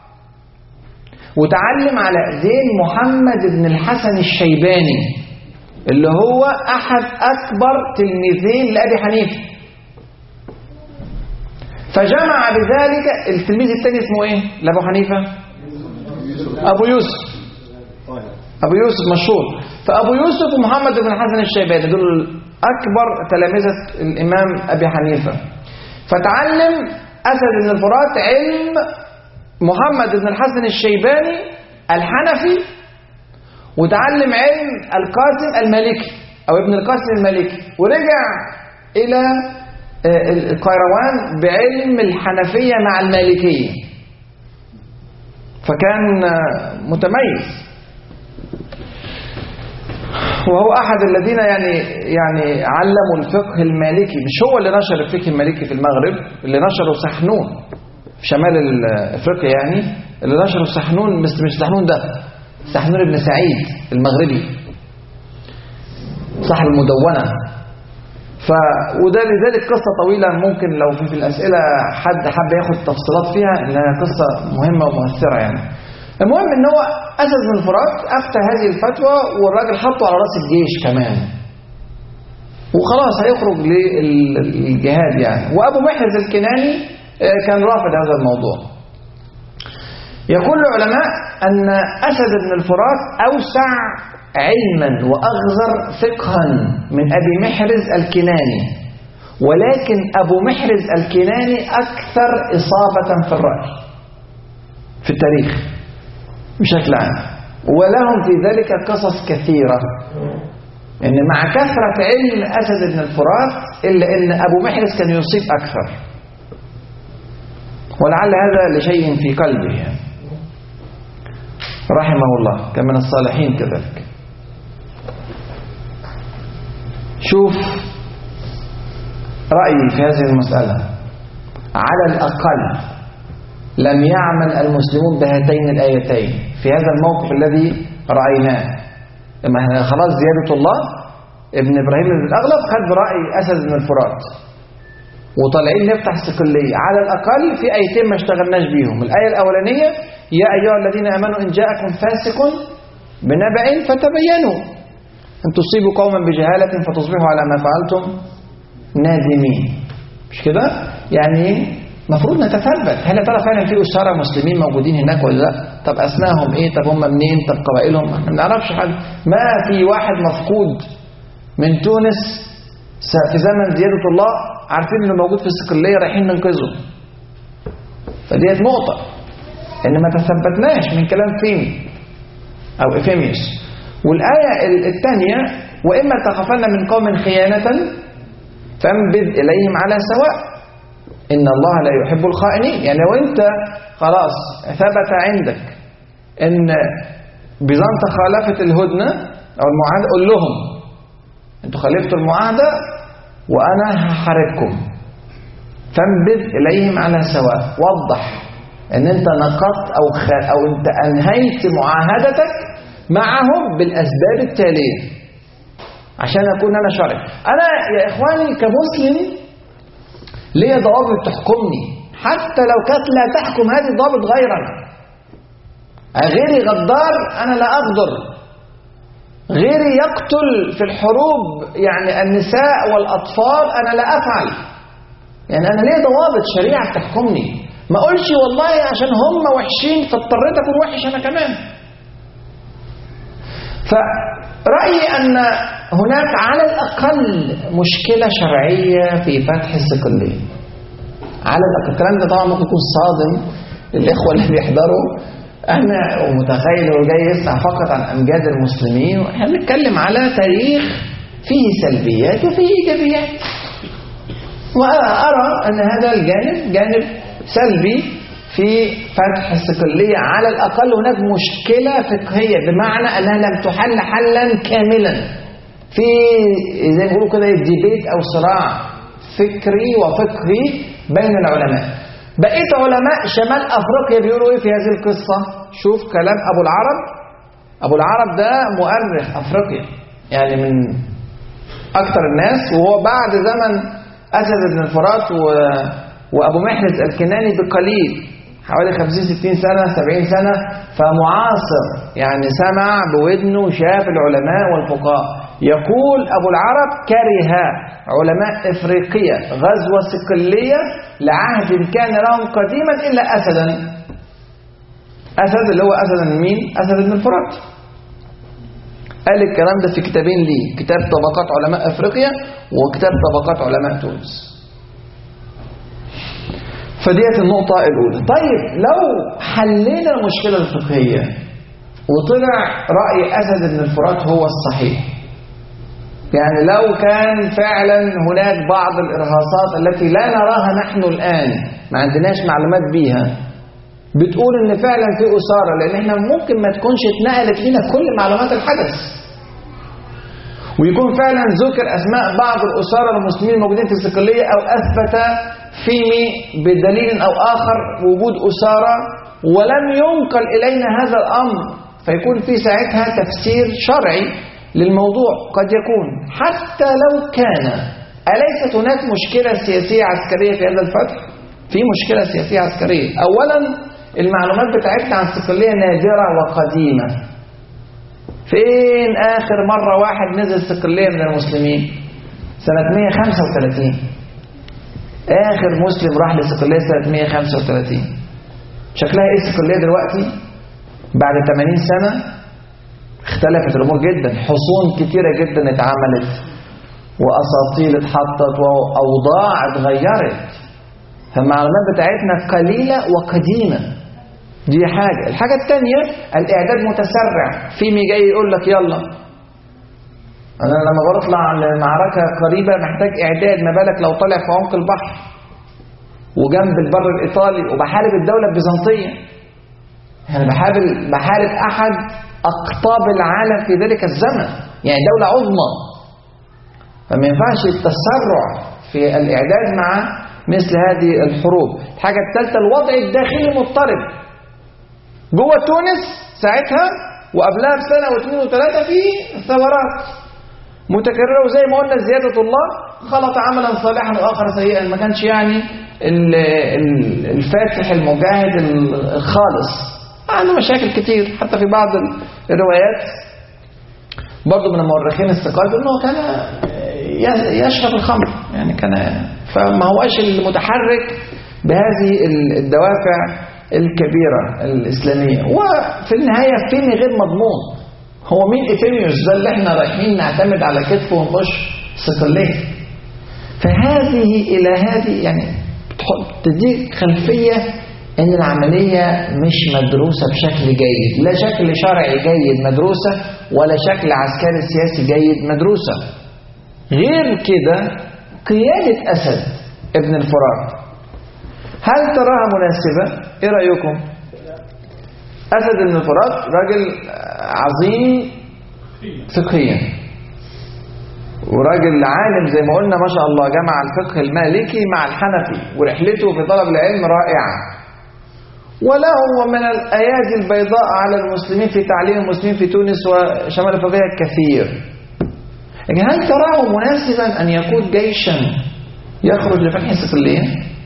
وتعلم على ايدين محمد بن الحسن الشيباني اللي هو أحد أكبر تلميذين لأبي حنيفة فجمع بذلك التلميذ الثاني اسمه إيه لأبو حنيفة أبو يوسف أبو يوسف مشهور فأبو يوسف ومحمد بن الحسن الشيباني دول أكبر تلامذة الإمام أبي حنيفة فتعلم أسد بن الفرات علم محمد بن الحسن الشيباني الحنفي وتعلم علم القاسم المالكي أو ابن القاسم المالكي ورجع إلى آه، القيروان بعلم الحنفية مع المالكية فكان آه، متميز وهو أحد الذين يعني يعني علموا الفقه المالكي مش هو اللي نشر الفقه المالكي في المغرب اللي نشره سحنون في شمال ال- افريقيا يعني اللي نشره سحنون مش مش سحنون ده سحنون بن سعيد المغربي صاحب المدونة ف وده لذلك قصة طويلة ممكن لو في, في الأسئلة حد حب ياخد تفصيلات فيها لأنها قصة مهمة ومؤثرة يعني المهم ان هو أسد بن الفرات أفتى هذه الفتوى والراجل حطه على رأس الجيش كمان وخلاص هيخرج للجهاد يعني وأبو محرز الكناني آه، كان رافض هذا الموضوع يقول العلماء أن أسد بن الفرات أوسع علما وأغزر فقها من أبي محرز الكناني ولكن أبو محرز الكناني أكثر إصابة في الرأي في التاريخ بشكل عام ولهم في ذلك قصص كثيرة إن مع كثرة علم أسد بن الفرات إلا أن أبو محرز كان يصيب أكثر ولعل هذا لشيء في قلبه يعني. رحمه الله كان من الصالحين كذلك شوف رأيي في هذه المسألة على الأقل لم يعمل المسلمون بهاتين الآيتين في هذا الموقف الذي رأيناه لما احنا خلاص زيادة الله ابن إبراهيم بن الأغلب خد رأي أسد بن الفرات وطالعين نفتح صقلية على الأقل في آيتين ما اشتغلناش بيهم الآية الأولانية يا أيها الذين آمنوا إن جاءكم فاسق بنبأ فتبينوا أن تصيبوا قوما بجهالة فتصبحوا على ما فعلتم نادمين مش كده؟ يعني المفروض نتثبت هل يا ترى فعلا في أسرى مسلمين موجودين هناك ولا لا؟ طب أسمائهم إيه؟ طب هم منين؟ طب قبائلهم؟ احنا ما نعرفش حاجة ما في واحد مفقود من تونس س- في زمن زيادة الله عارفين انه موجود في الصقلية رايحين ننقذه فديت نقطة ان ما تثبتناش من كلام فيمي او افيميوس والآية ال- الثانية وإما تخافن من قوم خيانة فانبذ إليهم على سواء إن الله لا يحب الخائنين يعني لو أنت خلاص ثبت عندك إن بيزنطة خالفت الهدنة أو المعاهدة قول لهم أنتوا خالفتوا المعاهدة وأنا هحاربكم فانبذ إليهم على سواء وضح ان انت نقضت او خ... او انت انهيت معاهدتك معهم بالاسباب التاليه عشان اكون انا شرعي انا يا اخواني كمسلم ليا ضوابط تحكمني حتى لو كانت لا تحكم هذه الضوابط غيرنا غيري غدار انا لا اغدر غيري يقتل في الحروب يعني النساء والاطفال انا لا افعل يعني انا ليه ضوابط شريعه بتحكمني ما اقولش والله عشان هم وحشين فاضطريت اكون وحش انا كمان فرأيي أن هناك على الأقل مشكلة شرعية في فتح الصقلية على الأقل الكلام ده طبعا ممكن يكون صادم للإخوة اللي بيحضروا أنا ومتخيل هو جاي يسمع فقط عن أمجاد المسلمين وإحنا بنتكلم على تاريخ فيه سلبيات وفيه إيجابيات وأرى أن هذا الجانب جانب سلبي في فتح الصقلية على الأقل هناك مشكلة فقهية بمعنى أنها لم تحل حلا كاملا في زي ما بيقولوا كده ديبيت أو صراع فكري وفقهي بين العلماء بقيت علماء شمال أفريقيا بيقولوا إيه في هذه القصة شوف كلام أبو العرب أبو العرب ده مؤرخ أفريقيا يعني من أكثر الناس وهو بعد زمن أسد بن الفرات و وأبو محرز الكناني بقليل حوالي 50 60 سنة 70 سنة فمعاصر يعني سمع بودنه شاف العلماء والفقهاء يقول أبو العرب كره علماء إفريقيا غزوة صقلية لعهد كان لهم قديما إلا أسدا أسد اللي هو أسد من مين؟ أسد بن الفرات قال الكلام ده في كتابين ليه كتاب طبقات علماء أفريقيا وكتاب طبقات علماء تونس فديت النقطة الأولى طيب لو حلينا المشكلة الفقهية وطلع رأي أسد بن الفرات هو الصحيح يعني لو كان فعلا هناك بعض الإرهاصات التي لا نراها نحن الآن ما عندناش معلومات بيها بتقول ان فعلا في أسارة لأن احنا ممكن ما تكونش اتنقلت لنا كل معلومات الحدث ويكون فعلا ذكر أسماء بعض الأسارة المسلمين الموجودين في الصقلية أو أثبت فيمي بدليل أو آخر وجود أسارة ولم ينقل إلينا هذا الأمر فيكون في ساعتها تفسير شرعي للموضوع قد يكون حتى لو كان أليست هناك مشكلة سياسية عسكرية في هذا الفتح؟ في مشكلة سياسية عسكرية أولا المعلومات بتاعتنا عن الصقلية نادرة وقديمة فين آخر مرة واحد نزل الصقلية من المسلمين سنة 135 آخر مسلم راح للصقلية سنة 135 شكلها إيه الصقلية دلوقتي بعد 80 سنة اختلفت الأمور جدا حصون كتيرة جدا اتعملت وأساطيل اتحطت وأوضاع اتغيرت فالمعلومات بتاعتنا قليلة وقديمة دي حاجة الحاجة الثانية الإعداد متسرع فيمي جاي يقول لك يلا أنا لما بطلع لمعركة قريبة محتاج إعداد ما بالك لو طلع في عمق البحر وجنب البر الإيطالي وبحارب الدولة البيزنطية يعني بحارب بحارب أحد أقطاب العالم في ذلك الزمن يعني دولة عظمى فما ينفعش التسرع في الإعداد مع مثل هذه الحروب الحاجة الثالثة الوضع الداخلي مضطرب جوه تونس ساعتها وقبلها بسنة واثنين وثلاثة في ثورات متكررة وزي ما قلنا زيادة الله خلط عملا صالحا وآخر سيئا ما كانش يعني الفاتح المجاهد الخالص عنده مشاكل كتير حتى في بعض الروايات برضه من المؤرخين الثقات انه كان يشرب الخمر يعني كان فما هوش المتحرك بهذه الدوافع الكبيرة الإسلامية وفي النهاية فيني غير مضمون هو مين إفيميوس ده اللي احنا رايحين نعتمد على كتفه ونخش صقلية فهذه إلى هذه يعني تديك خلفية ان العملية مش مدروسة بشكل جيد لا شكل شرعي جيد مدروسة ولا شكل عسكري سياسي جيد مدروسة غير كده قيادة أسد ابن الفرات هل تراها مناسبة؟ ايه رأيكم؟ أسد بن الفرات راجل عظيم فقهيا وراجل عالم زي ما قلنا ما شاء الله جمع الفقه المالكي مع الحنفي ورحلته في طلب العلم رائعة وله من الأيادي البيضاء على المسلمين في تعليم المسلمين في تونس وشمال أفريقيا كثير لكن هل تراه مناسبا أن يقود جيشا يخرج لفتح صقلية؟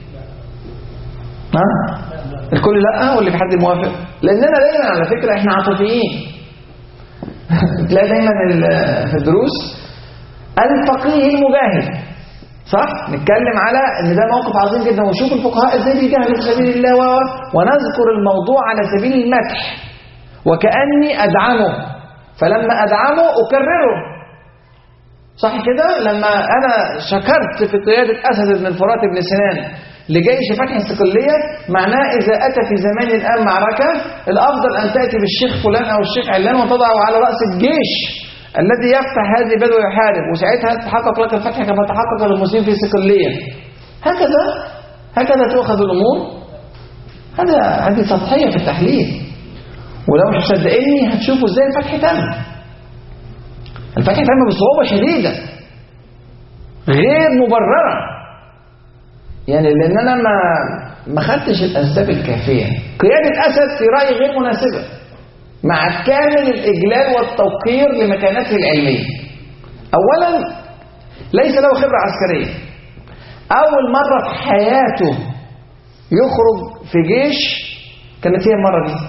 ها؟ الكل لا ولا في حد موافق؟ لأننا دايما على فكرة احنا عاطفيين تلاقي دايما في الدروس الفقيه المجاهد صح؟ نتكلم على ان ده موقف عظيم جدا ونشوف الفقهاء ازاي بيجاهدوا في سبيل الله و ونذكر الموضوع على سبيل المدح وكأني أدعمه فلما أدعمه أكرره صح كده؟ لما أنا شكرت في قيادة أسد بن الفرات بن سنان لجيش فتح الصقلية معناه إذا أتى في زمان الآن معركة الأفضل أن تأتي بالشيخ فلان أو الشيخ علان وتضعه على رأس الجيش الذي يفتح هذه البلد ويحارب وساعتها تحقق لك الفتح كما تحقق للمسلمين في صقلية هكذا هكذا تؤخذ الأمور هذا هذه سطحية في التحليل ولو مش مصدقيني هتشوفوا ازاي الفتح تم الفتح تم بصعوبة شديدة غير مبررة يعني لان انا ما ما خدتش الاسباب الكافيه قياده اسد في رايي غير مناسبه مع كامل الاجلال والتوقير لمكانته العلميه اولا ليس له خبره عسكريه اول مره في حياته يخرج في جيش كانت هي المره دي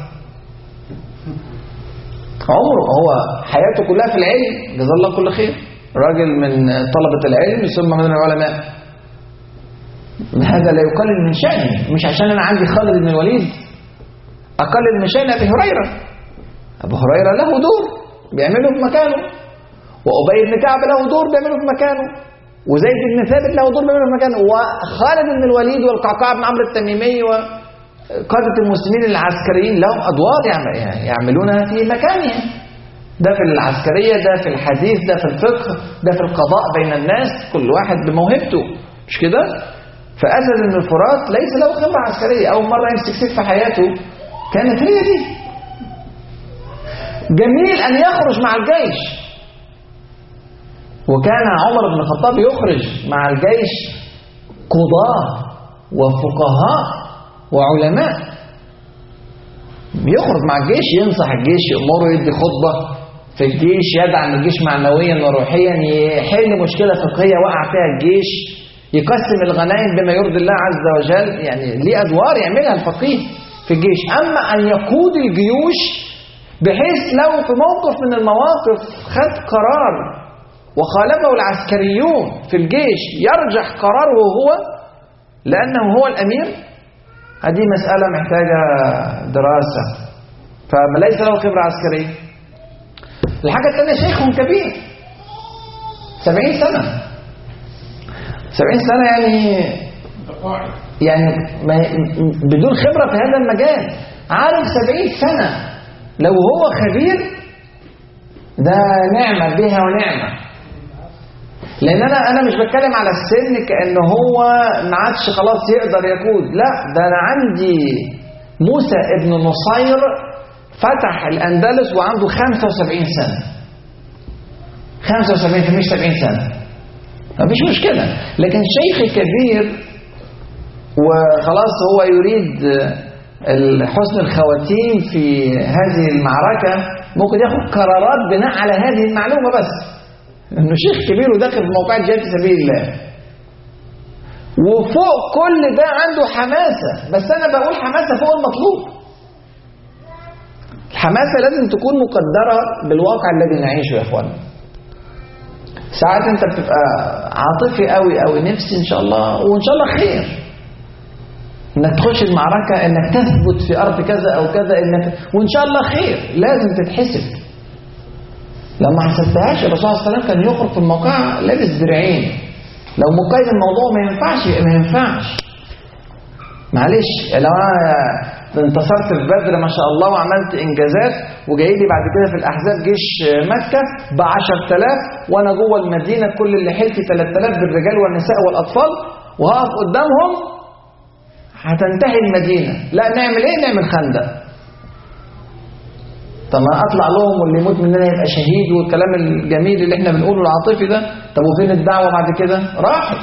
عمره هو حياته كلها في العلم جزاه الله كل خير راجل من طلبه العلم ثم من العلماء هذا لا يقلل من شأنه مش عشان أنا عندي خالد بن الوليد أقل المشاية أبي هريرة أبو هريرة له دور بيعمله في مكانه وأبي بن كعب له دور بيعمله في مكانه وزيد بن ثابت له دور بيعمله في مكانه وخالد بن الوليد والقعقاع بن عمرو التميمي وقادة المسلمين العسكريين لهم أدوار يعم- يعملونها في مكانهم ده في العسكرية ده في الحديث ده في الفقه ده في القضاء بين الناس كل واحد بموهبته مش كده فأسد بن الفرات ليس له خبرة عسكرية أول مرة يمسك سيف في حياته كانت هي دي جميل أن يخرج مع الجيش وكان عمر بن الخطاب يخرج مع الجيش قضاة وفقهاء وعلماء يخرج مع الجيش ينصح الجيش يأمره يدي خطبة في الجيش يدعم الجيش معنويا وروحيا يحل مشكلة فقهية وقع فيها الجيش يقسم الغنائم بما يرضي الله عز وجل يعني ليه أدوار يعملها الفقيه في الجيش أما أن يقود الجيوش بحيث لو في موقف من المواقف خد قرار وخالفه العسكريون في الجيش يرجح قراره هو لأنه هو الأمير هذه مسألة محتاجة دراسة فليس له خبرة عسكرية الحاجة الثانية شيخ كبير سبعين سنة سبعين سنة يعني يعني ما بدون خبرة في هذا المجال عارف سبعين سنة لو هو خبير ده نعمة بها ونعمة لان انا انا مش بتكلم على السن كان هو ما عادش خلاص يقدر يقود لا ده انا عندي موسى ابن نصير فتح الاندلس وعنده 75 سنه 75 مش 70 سنه مفيش مشكله لكن شيخ كبير وخلاص هو يريد حسن الخواتيم في هذه المعركه ممكن ياخد قرارات بناء على هذه المعلومه بس انه شيخ كبير وداخل في موقع الجهاد في سبيل الله وفوق كل ده عنده حماسة بس أنا بقول حماسة فوق المطلوب الحماسة لازم تكون مقدرة بالواقع الذي نعيشه يا اخوان ساعات انت بتبقى عاطفي قوي قوي نفسي ان شاء الله وان شاء الله خير انك تخش المعركة انك تثبت في ارض كذا او كذا انك وان شاء الله خير لازم تتحسب لما حسبتهاش الرسول صلى الله عليه وسلم كان يخرج في الموقع لابس درعين لو مقيد الموضوع ما ينفعش يبقى ما ينفعش معلش لو انا انتصرت في بدر ما شاء الله وعملت انجازات وجاي لي بعد كده في الاحزاب جيش مكه ب 10000 وانا جوه المدينه كل اللي حيلتي 3000 بالرجال والنساء والاطفال وهقف قدامهم هتنتهي المدينه لا نعمل ايه نعمل خندق طب ما اطلع لهم واللي يموت مننا يبقى شهيد والكلام الجميل اللي احنا بنقوله العاطفي ده طب وفين الدعوه بعد كده راحت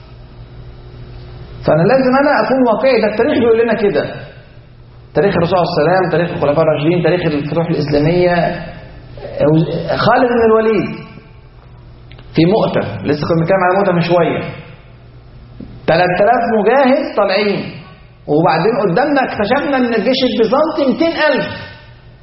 فانا لازم انا اكون واقعي ده التاريخ بيقول لنا كده تاريخ الرسول صلى الله عليه وسلم تاريخ الخلفاء الراشدين تاريخ الفتوح الاسلاميه خالد بن الوليد في مؤتة لسه كنا بنتكلم على مؤتة من شويه 3000 مجاهد طالعين وبعدين قدامنا اكتشفنا ان الجيش البيزنطي 200000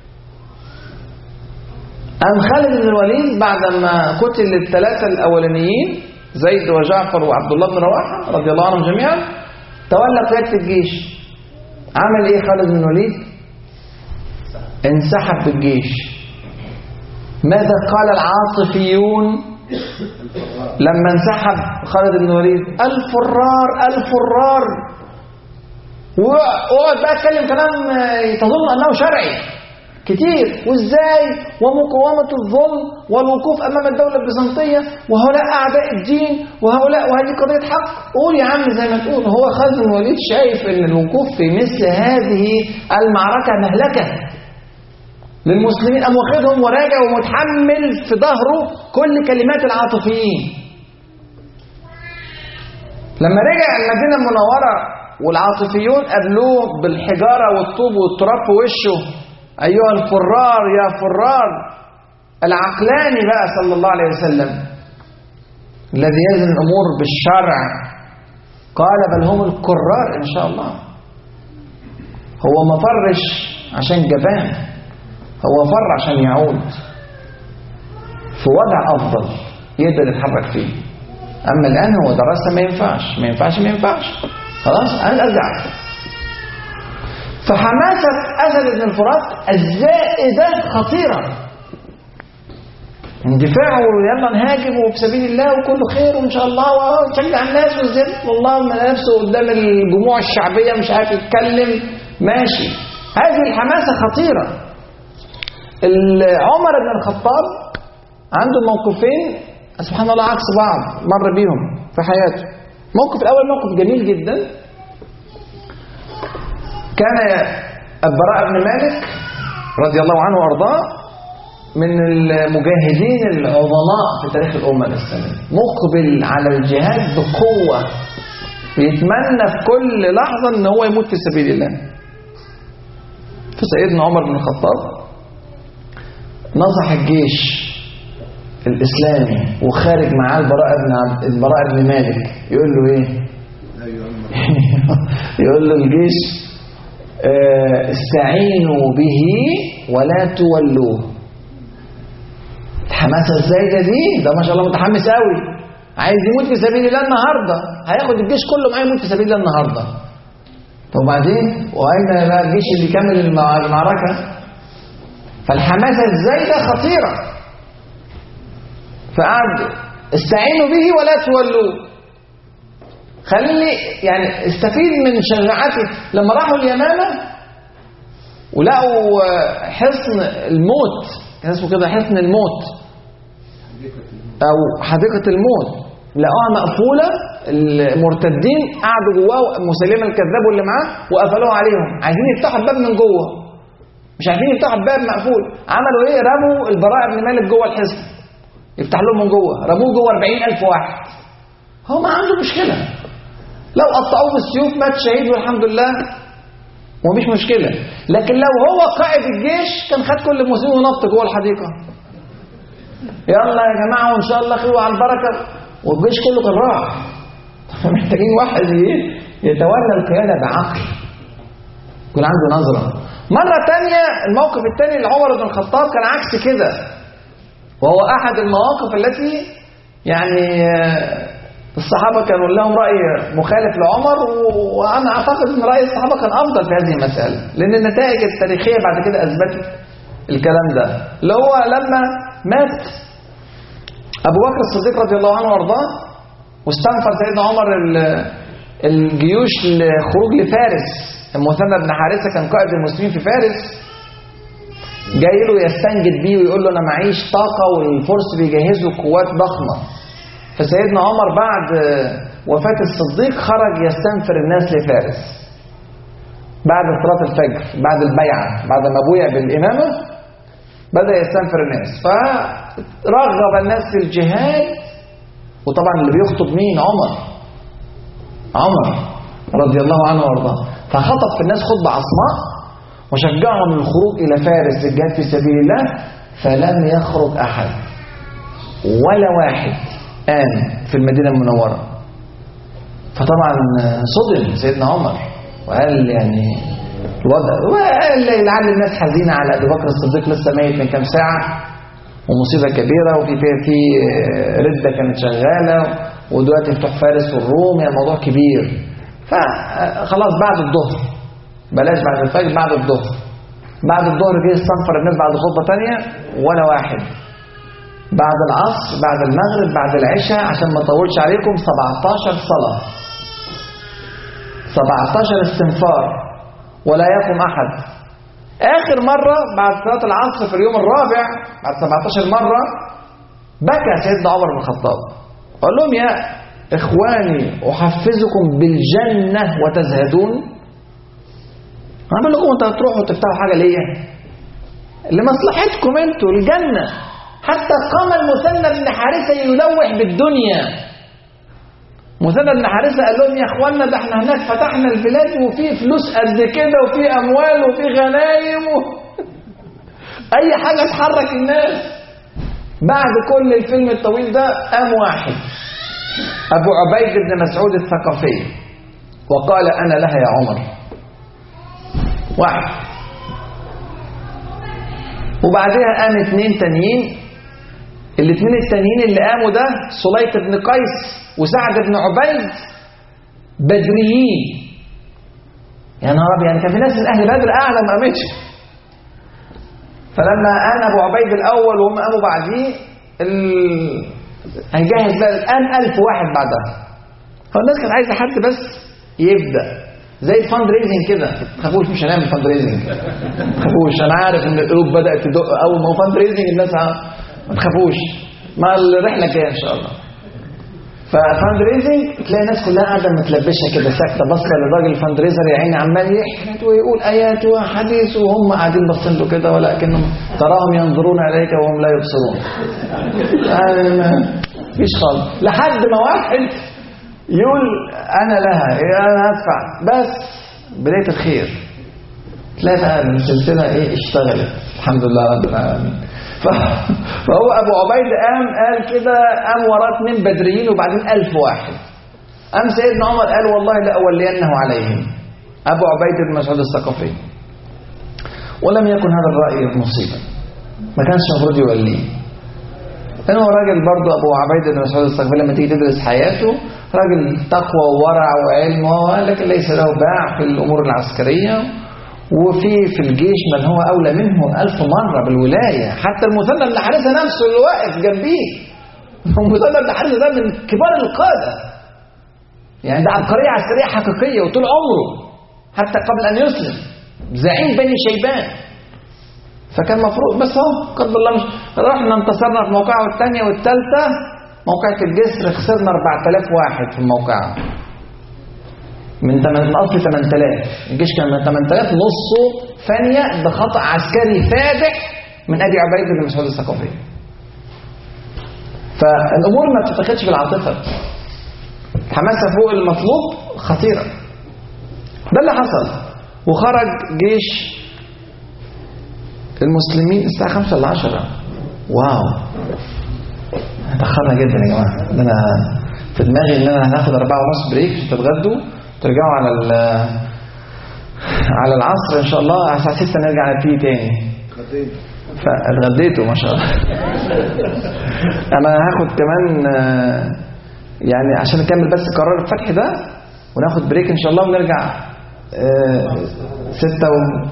قام خالد بن الوليد بعد ما قتل الثلاثة الأولانيين زيد وجعفر وعبد الله بن رواحة رضي الله عنهم جميعا تولى قيادة الجيش عمل ايه خالد بن الوليد انسحب بالجيش ماذا قال العاطفيون لما انسحب خالد بن الوليد الفرار الفرار واقعد بقى اتكلم كلام تظن انه شرعي كتير وازاي ومقاومة الظلم والوقوف امام الدولة البيزنطية وهؤلاء اعداء الدين وهؤلاء وهذه قضية حق قول يا عم زي ما تقول هو خالد بن الوليد شايف ان الوقوف في مثل هذه المعركة مهلكة للمسلمين قام واخدهم وراجع ومتحمل في ظهره كل كلمات العاطفيين لما رجع المدينة المنورة والعاطفيون قابلوه بالحجارة والطوب والتراب في وشه أيها الفرار يا فرار العقلاني بقى صلى الله عليه وسلم الذي يزن الأمور بالشرع قال بل هم الكرار إن شاء الله هو ما فرش عشان جبان هو فر عشان يعود في وضع أفضل يقدر يتحرك فيه أما الآن هو درسها ما ينفعش ما ينفعش ما ينفعش خلاص أنا أرجع فحماسة أسد بن الفرات الزائدة خطيرة اندفاع ويلا نهاجم وفي سبيل الله وكله خير وان شاء الله ونشجع الناس والزين والله من نفسه قدام الجموع الشعبيه مش عارف يتكلم ماشي هذه الحماسه خطيره ال- عمر بن الخطاب عنده موقفين سبحان الله عكس بعض مر بيهم في حياته الموقف الاول موقف جميل جدا كان البراء بن مالك رضي الله عنه وارضاه من المجاهدين العظماء في تاريخ الأمة الإسلامية مقبل على الجهاد بقوة بيتمنى في كل لحظة ان هو يموت في سبيل الله فسيدنا عمر بن الخطاب نصح الجيش الإسلامي وخارج معاه البراء بن عبد البراء بن مالك يقول له ايه يقول له الجيش آه، استعينوا به ولا تولوه الحماسه الزايده دي ده ما شاء الله متحمس قوي عايز يموت في سبيل الله النهارده هياخد الجيش كله معاه يموت في سبيل الله النهارده طب وبعدين واين بقى الجيش اللي يكمل المع- المعركه فالحماسه الزايده خطيره فقعد استعينوا به ولا تولوه خليني يعني استفيد من شجاعته لما راحوا اليمامه ولقوا آه، حصن الموت كان اسمه كده حصن الموت او حديقه الموت لقوها مقفوله المرتدين قعدوا جواه مسلمه الكذاب واللي معاه وقفلوها عليهم عايزين يفتحوا الباب من جوه مش عارفين يفتحوا الباب مقفول عملوا ايه رموا البراء بن مالك جوه الحصن يفتح لهم من جوه رموه جوه 40000 واحد هو ما عنده مشكله لو قطعوه بالسيوف مات شهيد والحمد لله ومفيش مشكله لكن لو هو قائد الجيش كان خد كل المسلمين ونط جوه الحديقه يلا يا جماعه وان شاء الله خير وعلى البركه والجيش كله كان راح محتاجين واحد ايه يتولى القياده بعقل يكون عنده نظره مره تانية الموقف الثاني لعمر بن الخطاب كان عكس كده وهو احد المواقف التي يعني آه، الصحابه كانوا لهم راي مخالف لعمر و- وانا اعتقد ان راي الصحابه كان افضل في هذه المساله لان النتائج التاريخيه بعد كده اثبتت الكلام ده اللي هو لما مات ابو بكر الصديق رضي الله عنه وارضاه واستنفر سيدنا عمر ال- الجيوش لخروج لفارس المثنى بن حارثه كان قائد المسلمين في فارس جاي له يستنجد بيه ويقول له انا معيش طاقه والفرس بيجهزوا قوات ضخمه فسيدنا عمر بعد وفاه الصديق خرج يستنفر الناس لفارس بعد صلاه الفجر بعد البيعه بعد ما بويع بالامامه بدا يستنفر الناس فرغب الناس في الجهاد وطبعا اللي بيخطب مين عمر عمر رضي الله عنه وارضاه فخطب في الناس خطبه عصماء وشجعهم للخروج الى فارس للجهاد في سبيل الله فلم يخرج احد ولا واحد آمن في المدينه المنوره فطبعا صدم سيدنا عمر وقال يعني الوضع وقال لعل الناس حزينه على ابي بكر الصديق لسه ميت من كام ساعه ومصيبه كبيره وفي في, في رده كانت شغاله ودلوقتي فتوح فارس والروم يعني موضوع كبير فخلاص بعد الظهر بلاش بعد الفجر بعد الظهر بعد الظهر جه استنفر الناس بعد خطبه ثانيه ولا واحد بعد العصر بعد المغرب بعد العشاء عشان ما اطولش عليكم 17 صلاه 17 استنفار ولا يقم احد اخر مره بعد صلاه العصر في اليوم الرابع بعد 17 مره بكى سيدنا عمر بن الخطاب قال لهم يا اخواني احفزكم بالجنه وتزهدون انا بقول لكم انتوا هتروحوا تفتحوا حاجه ليا لمصلحتكم انتوا الجنه حتى قام المثنى بن حارثه يلوح بالدنيا مثنى بن حارثه قال لهم يا اخوانا ده احنا هناك فتحنا البلاد وفي فلوس قد كده وفي اموال وفي غنايم و... اي حاجه تحرك الناس بعد كل الفيلم الطويل ده قام واحد ابو عبيد بن مسعود الثقفي وقال انا لها يا عمر واحد وبعدها قام اتنين تانيين الاتنين التانيين اللي قاموا ده سليط بن قيس وسعد بن عبيد بدريين يا نهار أبيض، يعني كان في ناس من أهل بدر قاعدة ما قامتش فلما قام أبو عبيد الأول وهم قاموا بعديه ال... هيجهز بقى الآن ألف واحد بعدها هو الناس كانت عايزة حد بس يبدأ زي الفند ريزنج كده ما تخافوش مش هنعمل فند ريزنج ما تخافوش انا عارف ان القلوب بدات تدق اول ما هو فند ريزنج الناس ه- ما تخافوش مع الرحله الجايه ان شاء الله ففند ريزنج تلاقي الناس كلها قاعده متلبشه كده ساكته باصه للراجل الفند ريزر يا عيني عمال يحكي ويقول ايات وحديث وهم قاعدين باصين له كده ولكنهم تراهم ينظرون اليك وهم لا يبصرون يعني ما فيش خالص لحد ما واحد يقول انا لها انا هدفع بس بدايه الخير تلاقي بقى السلسله ايه اشتغلت الحمد لله رب العالمين ف- فهو ابو عبيد قام قال كده قام وراه اثنين بدريين وبعدين ألف واحد قام سيدنا عمر قال والله لاولينه عليهم ابو عبيد بن مسعود الثقفي ولم يكن هذا الراي مصيبا ما كانش المفروض يوليه لأن هو راجل برضه أبو عبيد بن مسعود الثقفي لما تيجي تدرس حياته راجل تقوى وورع وعلم و- لكن ليس له باع في الأمور العسكرية وفي في الجيش من هو أولى منه ألف مرة بالولاية حتى المثنى بن حارثة نفسه اللي واقف جنبيه المثنى بن حارثة ده من كبار القادة يعني ده عبقرية عسكرية حقيقية وطول عمره حتى قبل أن يسلم زعيم بني شيبان فكان مفروض بس اهو قدر الله مش رحنا انتصرنا في موقعه الثانية والثالثة موقعة الجسر خسرنا 4000 واحد في الموقعة من تمن- من اصل 8000 الجيش كان من 8000 نصه ثانية بخطأ عسكري فادح من ابي عبيد بن مسعود الثقفي فالامور ما بتتاخدش بالعاطفة حماسة فوق المطلوب خطيرة ده اللي حصل وخرج جيش المسلمين الساعة 5 ل 10 واو اتأخرنا جدا يا جماعة ده أنا في دماغي إن أنا هناخد أربعة ونص بريك عشان تتغدوا ترجعوا على ال على العصر إن شاء الله على الساعة 6 نرجع نبتدي تاني فاتغديتوا ما شاء الله أنا هاخد كمان آه، يعني عشان نكمل بس قرار الفتح ده وناخد بريك إن شاء الله ونرجع آه، ستة و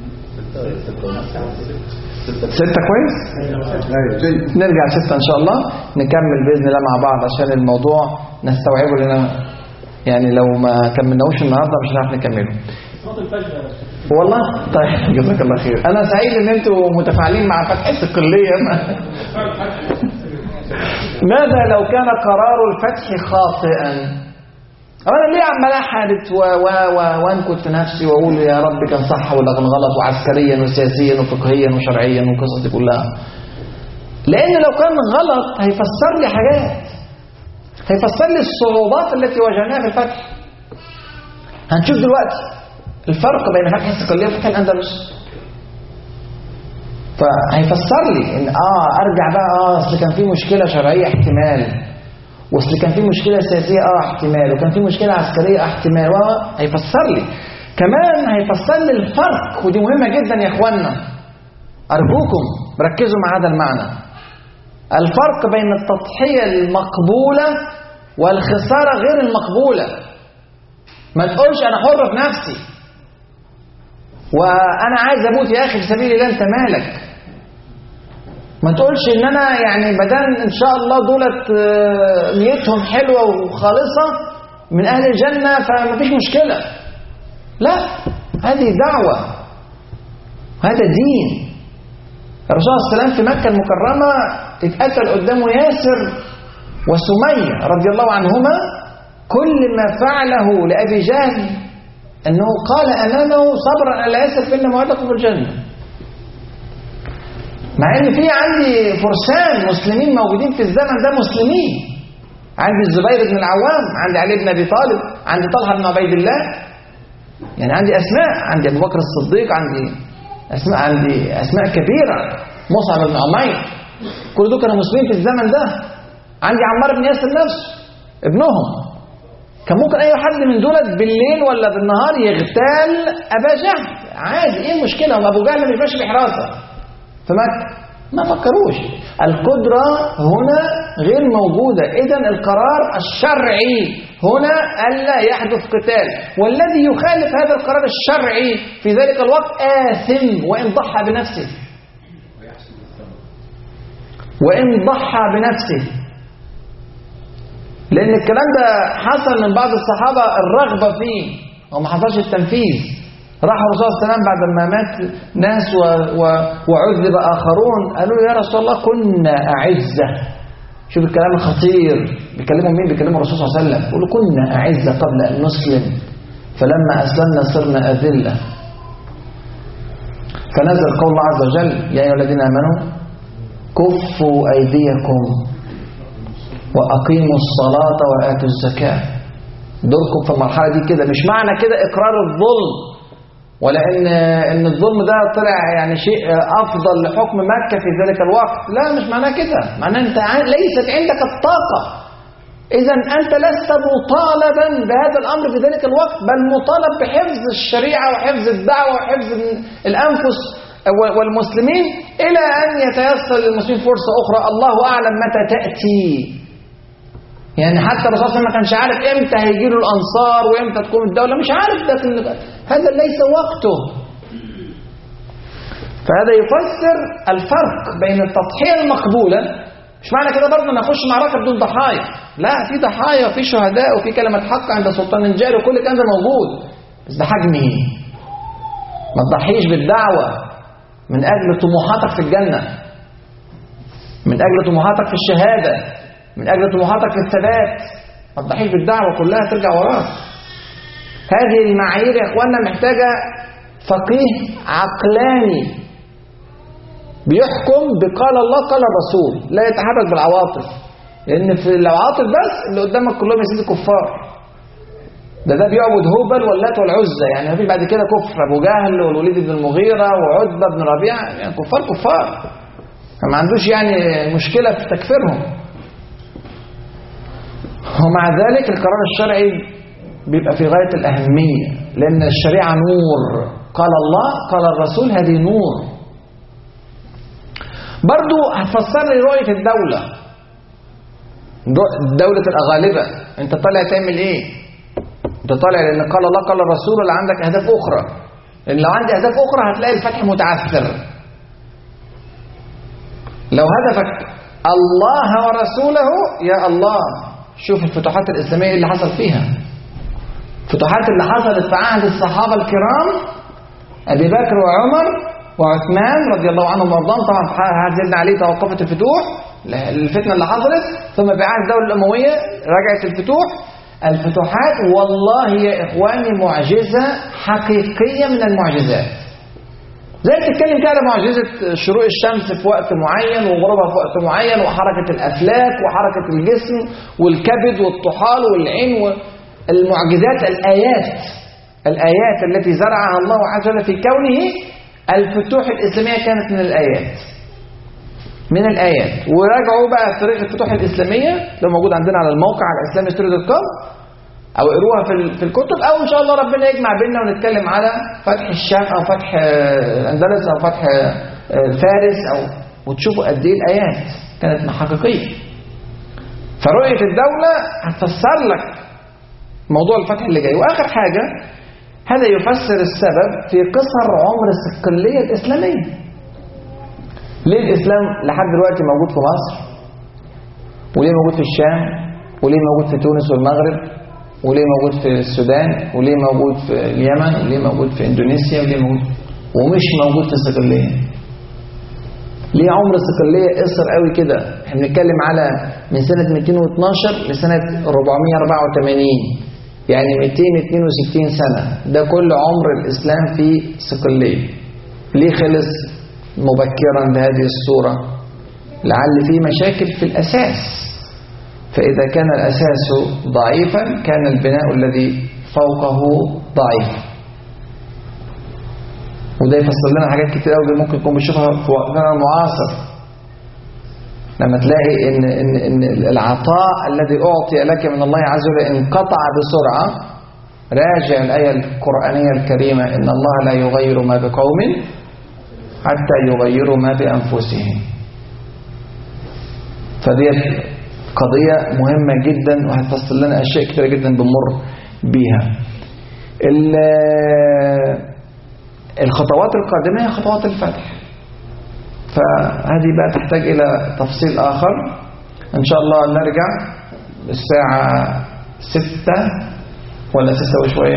ستة كويس؟ نرجع ستة إن شاء الله نكمل بإذن الله مع بعض عشان الموضوع نستوعبه لأن يعني لو ما كملناهوش النهارده مش هنعرف نكمله. صوت الفجر يا باشا. والله طيب جزاك الله خير. أنا سعيد إن أنتم متفاعلين مع فتحة الكلية. ماذا لو كان قرار الفتح خاطئا؟ أنا ليه عمال أحادث و و و وأنكت في نفسي وأقول يا رب كان صح ولا كان غلط وعسكريا وسياسيا وفقهيا وشرعيا والقصص دي كلها. لأن لو كان غلط هيفسر لي حاجات. هيفسر لي الصعوبات التي واجهناها في الفتح. هنشوف دلوقتي الفرق بين فتح الصقلية وفتح الأندلس. فهيفسر لي ان اه ارجع بقى اه اصل كان في مشكله شرعيه احتمال واصل كان في مشكله سياسيه اه احتمال وكان في مشكله عسكريه اه احتمال و هيفسر لي كمان هيفسر لي الفرق ودي مهمه جدا يا اخوانا ارجوكم ركزوا مع هذا المعنى الفرق بين التضحيه المقبوله والخساره غير المقبوله ما تقولش انا حر في نفسي وانا عايز اموت يا اخي في سبيل الله انت مالك ما تقولش ان انا يعني بدل ان شاء الله دولت آه، نيتهم حلوه وخالصه من اهل الجنه فمفيش مشكله لا هذه دعوه هذا دين الرسول صلى الله عليه وسلم في مكه المكرمه اتقتل قدامه ياسر وسميه رضي الله عنهما كل ما فعله لابي جهل انه قال امامه صبرا على ياسر فان موعدكم في الجنه مع ان في عندي فرسان مسلمين موجودين في الزمن ده مسلمين عندي الزبير بن العوام عندي علي بن ابي طالب عندي طلحه بن عبيد الله يعني عندي اسماء عندي ابو بكر الصديق عندي اسماء عندي اسماء كبيره مصعب بن عمير كل دول كانوا مسلمين في الزمن ده عندي عمار بن ياسر نفسه ابنهم كان ممكن اي حد من دولت بالليل ولا بالنهار يغتال ابا جهل عادي ايه المشكله هو ابو جهل مش ماشي بحراسه في مكه ما فكروش القدره هنا غير موجودة إذا القرار الشرعي هنا ألا يحدث قتال والذي يخالف هذا القرار الشرعي في ذلك الوقت آثم وإن ضحى بنفسه وإن ضحى بنفسه لأن الكلام ده حصل من بعض الصحابة الرغبة فيه وما حصلش التنفيذ راح الرسول صلى الله عليه وسلم بعد ما مات ناس و... و... وعذب آخرون قالوا له يا رسول الله كنا أعزة شوف الكلام الخطير بيكلموا مين بيكلموا الرسول صلى الله عليه وسلم يقولوا كنا أعزة قبل أن نسلم فلما أسلمنا صرنا أذلة فنزل قول الله عز وجل يا أيها الذين آمنوا كفوا أيديكم وأقيموا الصلاة وآتوا الزكاة دوركم في المرحلة دي كده مش معنى كده إقرار الظلم ولا إن إن الظلم ده طلع يعني شيء أفضل لحكم مكة في ذلك الوقت لا مش معناه كده معناه أنت ع- ليست عندك الطاقة إذا أنت لست مطالبا بهذا الأمر في ذلك الوقت بل مطالب بحفظ الشريعة وحفظ الدعوة وحفظ الأنفس والمسلمين إلى أن يتيسر للمسلمين فرصة أخرى الله أعلم متى تأتي يعني حتى الرسول صلى الله عليه وسلم ما كانش عارف امتى هيجي له الانصار وامتى تكون الدوله مش عارف ده هذا ليس وقته فهذا يفسر الفرق بين التضحيه المقبوله مش معنى كده برضه ان اخش معركه بدون ضحايا لا في ضحايا وفي شهداء وفي كلمه حق عند سلطان الجاري وكل الكلام ده موجود بس ده حجمه ما تضحيش بالدعوه من اجل طموحاتك في الجنه من اجل طموحاتك في الشهاده من أجل طموحاتك في الثبات ما تضحيش بالدعوة كلها ترجع وراك هذه المعايير يا إخواننا محتاجة فقيه عقلاني بيحكم بقال الله قال الرسول لا يتحرك بالعواطف لأن في العواطف بس اللي قدامك كلهم يا سيدي كفار ده ده بيعبد هبل واللات والعزى يعني مفيش بعد كده كفر ابو جهل والوليد بن المغيره وعتبه بن ربيعه يعني كفار كفار فما عندوش يعني مشكله في تكفيرهم ومع ذلك القرار الشرعي بيبقى في غاية الأهمية لأن الشريعة نور قال الله قال الرسول هذه نور برضو هتفسر لي رؤية الدولة دولة الأغالبة أنت طالع تعمل إيه أنت طالع لأن قال الله قال الرسول ولا عندك أهداف أخرى لأن لو عندي أهداف أخرى هتلاقي الفتح متعثر لو هدفك الله ورسوله يا الله شوف الفتوحات الإسلامية اللي حصل فيها الفتوحات اللي حصلت في عهد الصحابة الكرام أبي بكر وعمر وعثمان رضي الله عنهم وارضاهم طبعا في عهد سيدنا علي توقفت الفتوح الفتنة اللي حصلت ثم في عهد الدولة الأموية رجعت الفتوح الفتوحات والله يا إخواني معجزة حقيقية من المعجزات زي بتتكلم كده على معجزة شروق الشمس في وقت معين وغروبها في وقت معين وحركة الأفلاك وحركة الجسم والكبد والطحال والعين والمعجزات الآيات الآيات التي زرعها الله عز وجل في كونه الفتوح الإسلامية كانت من الآيات من الآيات وراجعوا بقى في تاريخ الفتوح الإسلامية ده موجود عندنا على الموقع على اسلامي ستوري دوت كوم او اقروها في في الكتب او ان شاء الله ربنا يجمع بيننا ونتكلم على فتح الشام او فتح الاندلس او فتح فارس او وتشوفوا قد ايه الايات كانت حقيقيه فرؤيه الدوله هتفسر لك موضوع الفتح اللي جاي واخر حاجه هذا يفسر السبب في قصر عمر الصقليه الاسلاميه ليه الاسلام لحد دلوقتي موجود في مصر وليه موجود في الشام وليه موجود في تونس والمغرب وليه موجود في السودان وليه موجود في اليمن وليه موجود في اندونيسيا وليه موجود ومش موجود في الصقليه ليه عمر الصقليه قصر قوي كده احنا بنتكلم على من سنه 212 لسنه 484 يعني 262 سنه ده كل عمر الاسلام في صقليه ليه خلص مبكرا بهذه الصوره لعل في مشاكل في الاساس فإذا كان الأساس ضعيفا كان البناء الذي فوقه ضعيف وده يفسر لنا حاجات كتير قوي ممكن نكون بنشوفها في وقتنا المعاصر لما تلاقي ان ان ان العطاء الذي اعطي لك من الله عز وجل انقطع بسرعه راجع الايه القرانيه الكريمه ان الله لا يغير ما بقوم حتى يغيروا ما بانفسهم فديت قضية مهمة جدا وهتفصل لنا أشياء كتيرة جدا بنمر بيها ال- الخطوات القادمة هي خطوات الفتح فهذه بقى تحتاج إلى تفصيل آخر إن شاء الله نرجع الساعة ستة ولا ستة وشوية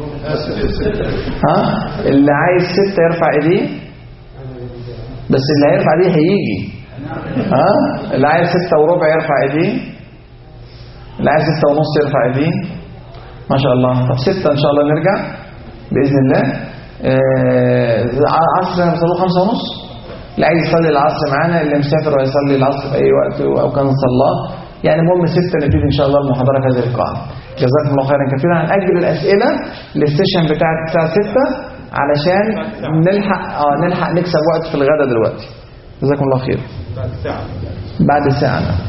ها اللي عايز ستة يرفع ايديه بس اللي هيرفع ايديه هيجي ها اللي عايز ستة وربع يرفع ايديه اللي عايز ستة ونص يرفع ايديه ما شاء الله طب ستة ان شاء الله نرجع بإذن الله آه، عصر نصلي خمسة ونص اللي عايز يصلي العصر معانا اللي مسافر ويصلي العصر في أي وقت أو كان صلاه يعني المهم ستة نبتدي إن شاء الله المحاضرة في هذه القاعة جزاكم الله خيرا كثيرا هنأجل الأسئلة للسيشن بتاع الساعة 6 علشان نلحق اه نلحق نكسب وقت في الغدا دلوقتي جزاكم الله خير بعد ساعة بعد ساعة